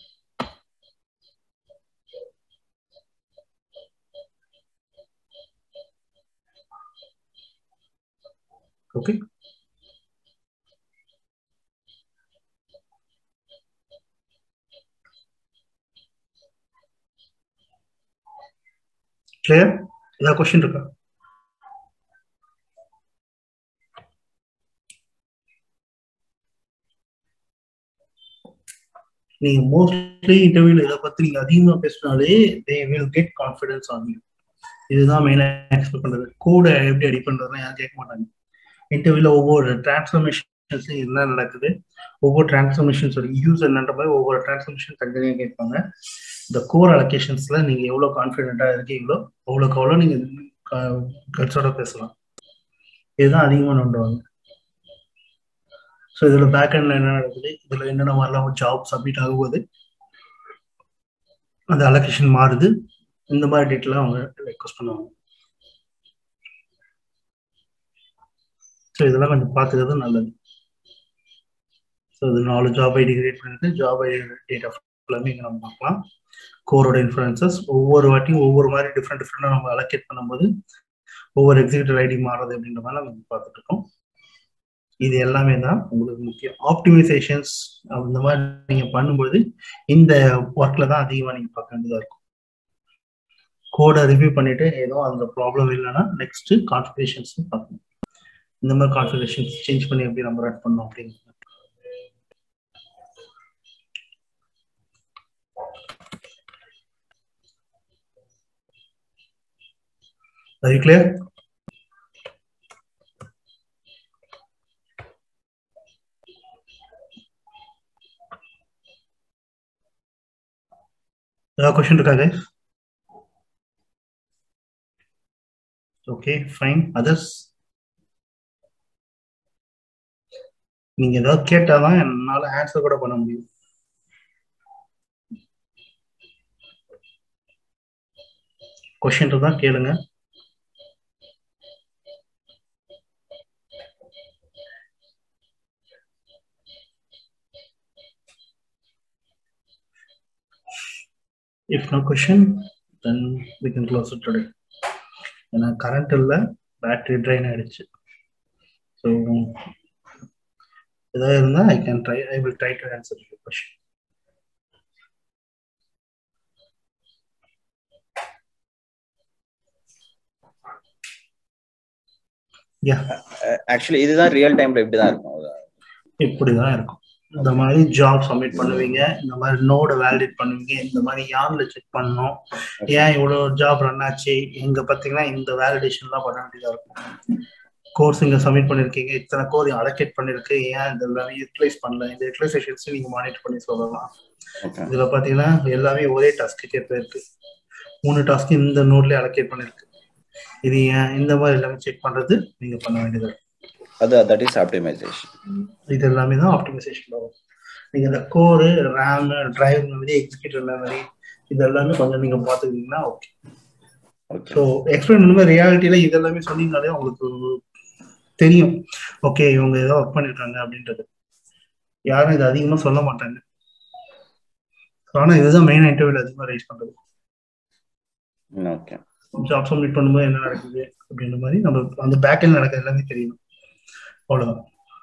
ஓகே கிளியர் ஏதாவது கொஸ்டின் இருக்கா நீங்க மோஸ்ட்லி இன்டர்வியூல இதை பத்தி நீங்க அதிகமா பேசினாலே they will get confidence on you இதுதான் மெயினா எக்ஸ்பெக்ட் பண்றது கூட எப்படி அடி பண்றதுன்னு யாரும் கேட்க மாட்டாங்க இன்டர்வியூல ஒவ்வொரு டிரான்ஸ்ஃபர்மேஷன்ஸ்லையும் என்ன நடக்குது ஒவ்வொரு டிரான்ஸ்ஃபர்மேஷன்ஸோட யூஸ் என்னன்ற மாதிரி ஒவ்வொரு டிரான்ஸ்ஃபர்மேஷன் தனித்தனியாக கேட்பாங்க இந்த கோர் அலோகேஷன்ஸ்ல நீங்க எவ்வளவு கான்ஃபிடென்ட்டா இருக்கீங்களோ அவ்வளோக்கு அவ்வளோ நீங்க கட்ஸோட பேசலாம் இதுதான் அதிகமாக நோண்டுவாங்க ஸோ இதில் பேக் எண்ட்ல என்ன நடக்குது இதில் என்னென்ன மாதிரிலாம் ஜாப் சப்மிட் ஆகும்போது அந்த அலோகேஷன் மாறுது இந்த மாதிரி டீட்டெயிலாக அவங்க ரெக்வஸ்ட் பண்ணுவாங்க ஸோ இதெல்லாம் கொஞ்சம் பார்த்துக்கிறது நல்லது ஸோ இது நாலு ஜாப் ஐடி கிரியேட் பண்ணிட்டு ஜாப் ஐடி டேட் ஆஃப் எல்லாமே இங்கே நம்ம பார்க்கலாம் கோரோட இன்ஃபுளுசஸ் ஒவ்வொரு வாட்டியும் ஒவ்வொரு மாதிரி டிஃப்ரெண்ட் டிஃப்ரெண்டாக நம்ம அலோகேட் பண்ணும்போது ஒவ்வொரு எக்ஸிக்யூட்டிவ் ஐடி மாறுறது அப்படின்ற மாதிரி நம்ம பார்த்துட்டு இருக்கோம் இது எல்லாமே தான் உங்களுக்கு முக்கியம் ஆப்டிமைசேஷன்ஸ் அந்த மாதிரி நீங்கள் பண்ணும்போது இந்த ஒர்க்கில் தான் அதிகமாக நீங்கள் பார்க்க வேண்டியதாக இருக்கும் கோடை ரிவ்யூ பண்ணிட்டு ஏதோ அந்த ப்ராப்ளம் இல்லைன்னா நெக்ஸ்ட் கான்ஃபிகரேஷன்ஸ் பார்க்கணும் இந்த மாதிரி கான்ஃபிகரேஷன்ஸ் சேஞ்ச் பண்ணி எப்படி நம்ம ரன் பண்ணோம் அப்படிங்கிறது Are you clear? ஏதாவது கொஸ்டின் இருக்கா guys ஓகே ஃபைன் அதர்ஸ் நீங்க ஏதாவது கேட்டாதான் என்னால ஆன்சர் கூட பண்ண முடியும் கொஸ்டின் இருந்தா கேளுங்க If no question, then we can close it today. ஏன்னா கரண்ட் இல்லை பேட்டரி ட்ரைன் ஆயிடுச்சு ஸோ ஏதாவது இருந்தால் I can try I will try to answer your question yeah actually இதுதான் ரியல் டைம்ல இப்படிதான் இருக்கும் இப்படிதான் இருக்கும் இந்த மாதிரி ஜாப் சப்மிட் பண்ணுவீங்க இந்த மாதிரி நோட வேலிடேட் பண்ணுவீங்க இந்த மாதிரி யார்ல செக் பண்ணணும் ஏன் இவ்வளவு ஜாப் ரன் ஆச்சு எங்க பாத்தீங்கன்னா இந்த வேலிடேஷன்லாம் பண்ண வேண்டியதா இருக்கும் கோர்ஸ் இங்க சப்மிட் பண்ணிருக்கீங்க இத்தனை கோர் அலோகேட் பண்ணிருக்கு ஏன் இந்த எல்லாமே யூட்டிலைஸ் பண்ணல இந்த யூட்டிலைசேஷன்ஸ் நீங்க மானிட்டர் பண்ணி சொல்லலாம் இதுல பாத்தீங்கன்னா எல்லாமே ஒரே டாஸ்க்கு போயிருக்கு மூணு டாஸ்க் இந்த நோட்லயே அலோகேட் பண்ணிருக்கு இது ஏன் இந்த மாதிரி எல்லாமே செக் பண்றது நீங்க பண்ண வேண்டியது இருக்கும் அது தட் இஸ் ஆப்டிமைசேஷன் இது எல்லாமே தான் ஆப்டிமைசேஷன் வரும் நீங்க இந்த core RAM drive memory executive memory இது எல்லாமே கொஞ்சம் நீங்க பாத்துக்கிட்டீங்கன்னா ஓகே ஸோ எக்ஸ்பிளைன் பண்ணும்போது ரியாலிட்டியில இது எல்லாமே சொன்னீங்கனாலே உங்களுக்கு தெரியும் ஓகே இவங்க ஏதோ ஒர்க் பண்ணிருக்காங்க அப்படின்றது யாரும் இது அதிகமா சொல்ல மாட்டாங்க ஆனா இதுதான் மெயின் இன்டர்வியூல அதிகமா ரைஸ் பண்றது ஓகே ஜாப் சப்மிட் பண்ணும்போது என்ன நடக்குது அப்படின்ற மாதிரி நம்ம அந்த பேக்கில் நடக்கிறது எல்லாமே தெரியணும் அவ்வளவுதான்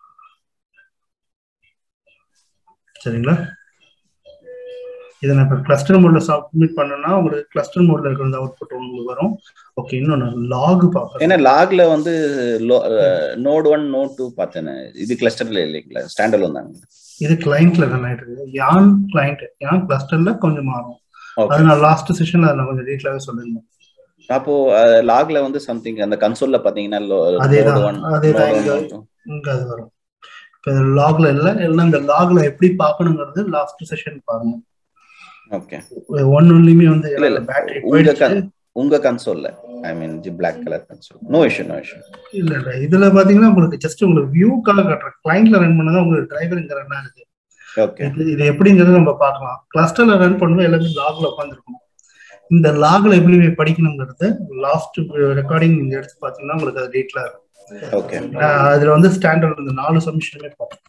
சரிங்களா இதை நான் இப்போ கிளஸ்டர் மோட்ல சப்மிட் பண்ணனா உங்களுக்கு கிளஸ்டர் மோட்ல இருக்கிற அவுட்புட் உங்களுக்கு வரும் ஓகே இன்னொன்று லாக் பார்ப்பேன் ஏன்னா லாக்ல வந்து நோட் ஒன் நோட் டூ பார்த்தேன் இது கிளஸ்டர்ல இல்லைங்களா ஸ்டாண்டர்ட் தாங்க இது கிளைண்ட்ல ரன் ஆயிட்டு இருக்கு யான் கிளைண்ட் யான் கிளஸ்டர்ல கொஞ்சம் மாறும் அது நான் லாஸ்ட் செஷன்ல நான் கொஞ்சம் டீட்டெயிலாவே சொல்லிருந்தேன் அப்போ லாக்ல வந்து சம்திங் அந்த கன்சோல்ல பாத்தீங்கன்னா அதேதான் அதேதான் இங்க அது வரும் இப்போ லாக்ல இல்ல எல்லாம் இந்த லாக்ல எப்படி பார்க்கணுங்கிறது லாஸ்ட் செஷன் பாருங்க ஓகே ஒன்னுலயுமே வந்து இல்ல இல்ல பேட்டரி உங்க உங்க கன்சோல்ல I mean G black colour console no issue no issue இல்ல இல்ல இதுல பாத்தீங்கன்னா உங்களுக்கு ஜஸ்ட் உங்களுக்கு வியூக்காக காட்டுறேன் கிளைண்ட்ல ரன் பண்ணதான் உங்களுக்கு டிரைவர் இங்க ரன் ஆகுது ஓகே இது இது எப்படிங்கிறது நம்ம பார்க்கலாம் கிளஸ்டர்ல ரன் பண்ணும்போது எல்லாமே லாக்ல உட்காந்துருக்கணும் இந்த லாக்ல எப்படி படிக்கணுங்கிறது லாஸ்ட் ரெக்கார்டிங் நீங்க எடுத்து பாத்தீங்கன்னா உங்களுக்கு அது டீட்டெயிலா இருக்கும் ஓகே அதுல வந்து ஸ்டாண்டர்ட் இந்த நாலு சப்மிஷனுமே பார்ப்போம்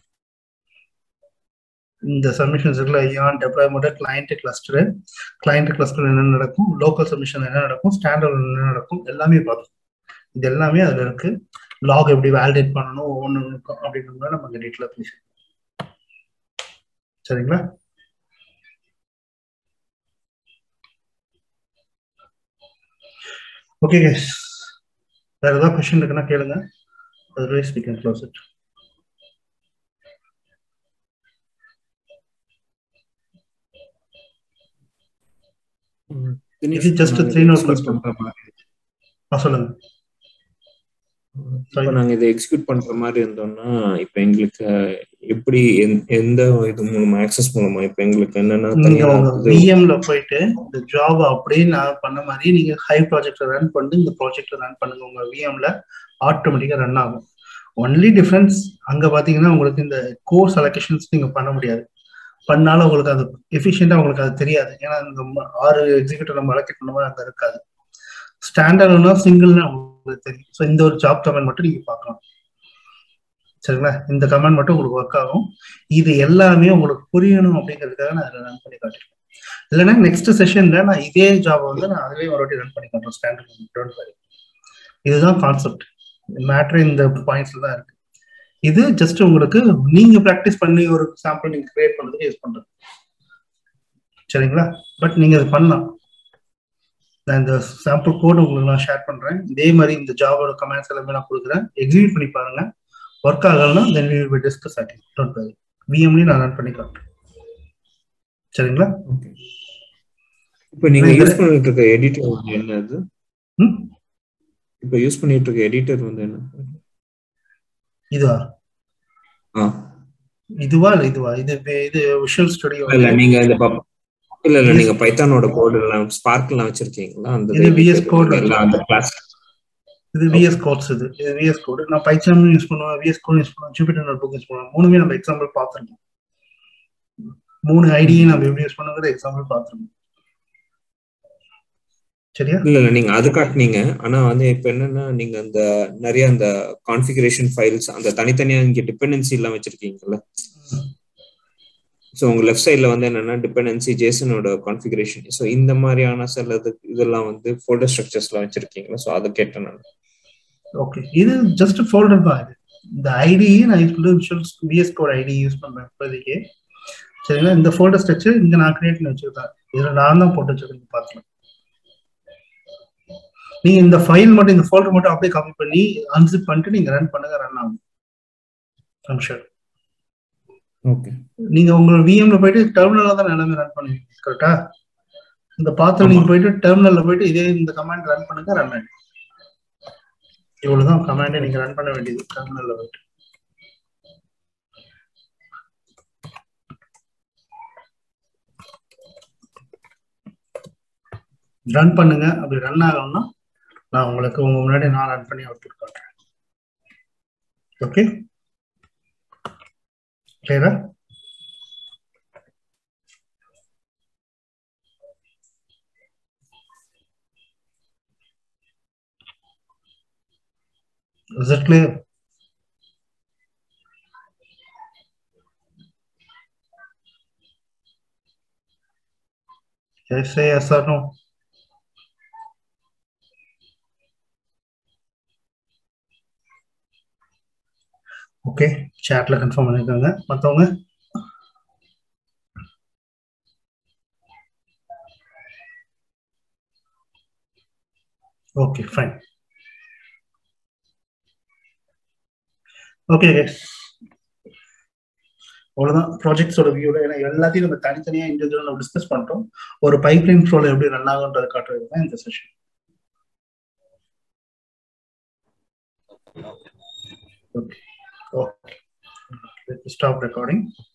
இந்த சப்மிஷன்ஸ் இருக்குல்ல yarn deployment client cluster client cluster என்ன நடக்கும் லோக்கல் சப்மிஷன் என்ன நடக்கும் ஸ்டாண்டர்ட் என்ன நடக்கும் எல்லாமே பார்ப்போம் இது எல்லாமே அதுல இருக்கு லாக் எப்படி வேலிடேட் பண்ணணும் ஒவ்வொன்று இருக்கும் அப்படிங்கிறத நம்ம இங்க டீட்டெயிலாக பேசணும் சரிங்களா ஓகே கேஸ் வேற ஏதாவது கொஸ்டின் இருக்குன்னா கேளுங்க otherwise we can close it இது ஜஸ்ட் த்ரீ நோட் பிளஸ் சொல்லுங்க இப்போ நாங்க இதை எக்ஸிக்யூட் பண்ற மாதிரி இருந்தோம்னா இப்போ எங்களுக்கு எப்படி எந்த இது மூலமா ஆக்சஸ் மூலமா இப்போ எங்களுக்கு என்னன்னா நீங்க உங்க விஎம்ல போயிட்டு இந்த ஜாப் அப்படியே நான் பண்ண மாதிரி நீங்க ஹை ப்ராஜெக்ட் ரன் பண்ணி இந்த ப்ராஜெக்ட் ரன் பண்ணுங்க உங்க விஎம்ல ஆட்டோமேட்டிக்கா ரன் ஆகும் ஒன்லி டிஃபரன்ஸ் அங்க பாத்தீங்கன்னா உங்களுக்கு இந்த கோர்ஸ் அலோகேஷன்ஸ் நீங்க பண்ண முடியாது பண்ணாலும் உங்களுக்கு அது எஃபிஷியண்டா உங்களுக்கு அது தெரியாது ஏன்னா இந்த ஆறு எக்ஸிக்யூட்டிவ் நம்ம அலோகேட் பண்ண மாதிரி அங்க இருக்காது ஸ்டாண்டர்ட்னா சிங்கிள்னா உங்களுக்கு தெரியும் ஸோ இந்த ஒரு ஜாப் கமெண்ட் மட்டும் நீங்க பார்க்கலாம் சரிங்களா இந்த கமெண்ட் மட்டும் உங்களுக்கு ஒர்க் ஆகும் இது எல்லாமே உங்களுக்கு புரியணும் அப்படிங்கிறதுக்காக நான் அதில் ரன் பண்ணி காட்டிருக்கேன் இல்லைன்னா நெக்ஸ்ட் செஷன்ல நான் இதே ஜாப் வந்து நான் அதிலே ஒரு வாட்டி ரன் பண்ணி காட்டுறேன் ஸ்டாண்டர்ட் இதுதான் கான்செப்ட் மேட்ரு இந்த பாயிண்ட்ஸ்ல தான் இருக்கு இது ஜஸ்ட் உங்களுக்கு நீங்க ப்ராக்டிஸ் பண்ணி ஒரு சாம்பிள் நீங்க கிரியேட் பண்றதுக்கு யூஸ் பண்றது சரிங்களா பட் நீங்க அது பண்ணலாம் நான் இந்த சாம்பிள் கோட் உங்களுக்கு நான் ஷேர் பண்றேன் இதே மாதிரி இந்த ஜாபோட கமெண்ட்ஸ் எல்லாமே நான் கொடுக்குறேன் எக்ஸிக்யூட் பண்ணி பாருங்க ஒர்க் ஆகலன்னா தென் வி வில் டிஸ்கஸ் ஆகி டோன்ட் வரி விஎம்லயும் நான் ரன் பண்ணி காட்டுறேன் சரிங்களா இப்போ நீங்க யூஸ் பண்ணிட்டு இருக்க எடிட்டர் என்னது இப்ப யூஸ் பண்ணிட்டு இருக்க எடிட்டர் வந்து என்ன இதுவா ஆ இதுவா இல்ல இதுவா இது இது விஷுவல் ஸ்டுடியோ இல்ல நீங்க இந்த பப்- இல்ல இல்ல நீங்க பைத்தானோட கோட் எல்லாம் ஸ்பார்க் எல்லாம் வச்சிருக்கீங்களா அந்த இது VS editor Code எல்லாம் அந்த கிளாஸ் இது விஎஸ் கோட்ஸ் இது இது விஎஸ் கோடு நான் பைச்சாம் யூஸ் பண்ணுவேன் விஎஸ் கோட் யூஸ் பண்ணுவேன் ஜூபிட்டர் நோட் புக் யூஸ் பண்ணுவேன் மூணுமே நம்ம எக்ஸாம்பிள் பார்த்துருக்கோம் மூணு ஐடியை நம்ம எப்படி யூஸ் பண்ணுங்கிறது எக்ஸாம்பிள் பார்த்துருக்கோம் சரியா இல்ல இல்ல நீங்க அது காட்டுனீங்க ஆனா வந்து இப்ப என்னன்னா நீங்க அந்த நிறைய அந்த கான்ஃபிகரேஷன் ஃபைல்ஸ் அந்த தனித்தனியா இங்க டிபெண்டன்சி எல்லாம் வச்சிருக்கீங்கல்ல ஸோ உங்க லெஃப்ட் சைட்ல வந்து என்னன்னா டிபெண்டன்சி ஜேசனோட கான்ஃபிகரேஷன் ஸோ இந்த மாதிரியான சில இது இதெல்லாம் வந்து ஃபோல்டர் ஸ்ட்ரக்சர்ஸ்லாம் வச்சிருக்கீங்களா ஸோ அதை கேட்டேன் நான் ஓகே இது ஜஸ்ட் ஃபோல்டர் தான் இது இந்த ஐடி நான் யூஸ் பண்ணுறது visual VS code IDE use பண்றேன் இப்போதைக்கு சரிங்களா இந்த ஃபோல்டர் ஸ்ட்ரக்சர் இங்க நான் கிரியேட் பண்ணி வச்சிருக்கேன் இதுல நான் தான் போட்டு வச்சிருக்கேன் பார்க்கலாம் நீங்க இந்த ஃபைல் மட்டும் இந்த ஃபோல்டர் மட்டும் அப்படியே காப்பி பண்ணி அன்சிப் பண்ணிட்டு நீங்க ரன் பண்ணுங்க ரன் ஆகும் I'm sure. ஓகே நீங்க உங்க விஎம்ல போயிட்டு டெர்மினல்ல தான் எல்லாமே ரன் பண்ணுவீங்க கரெக்டா இந்த பாத்திரம் நீங்க போயிட்டு டெர்மினல்ல போயிட்டு இதே இந்த கமாண்ட் ரன் பண்ணுங்க ரன் ஆயிடும் இவ்வளவுதான் கமாண்டை நீங்க ரன் பண்ண வேண்டியது டெர்மினல்ல போயிட்டு ரன் பண்ணுங்க அப்படி ரன் ஆகணும்னா நான் உங்களுக்கு உங்க முன்னாடி நான் ரன் பண்ணி அவுட்புட் காட்டுறேன் ஓகே கிளியரா Is it clear? Can I say yes or no? Okay சாட்ல கன்ஃபார்ம் பண்ணிருக்காங்க மத்தவங்க ஓகே ஃபைன் ஓகே அவ்வளவுதான் ப்ராஜெக்ட்ஸோட வியூல ஏன்னா எல்லாத்தையும் நம்ம தனித்தனியா இண்டிவிஜுவல் நம்ம டிஸ்கஸ் பண்ணிட்டோம் ஒரு பைப்லைன் ஃப்ளோல எப்படி ரன் ஆகுன்றது காட்டுறது தான் இந்த session okay okay stop recording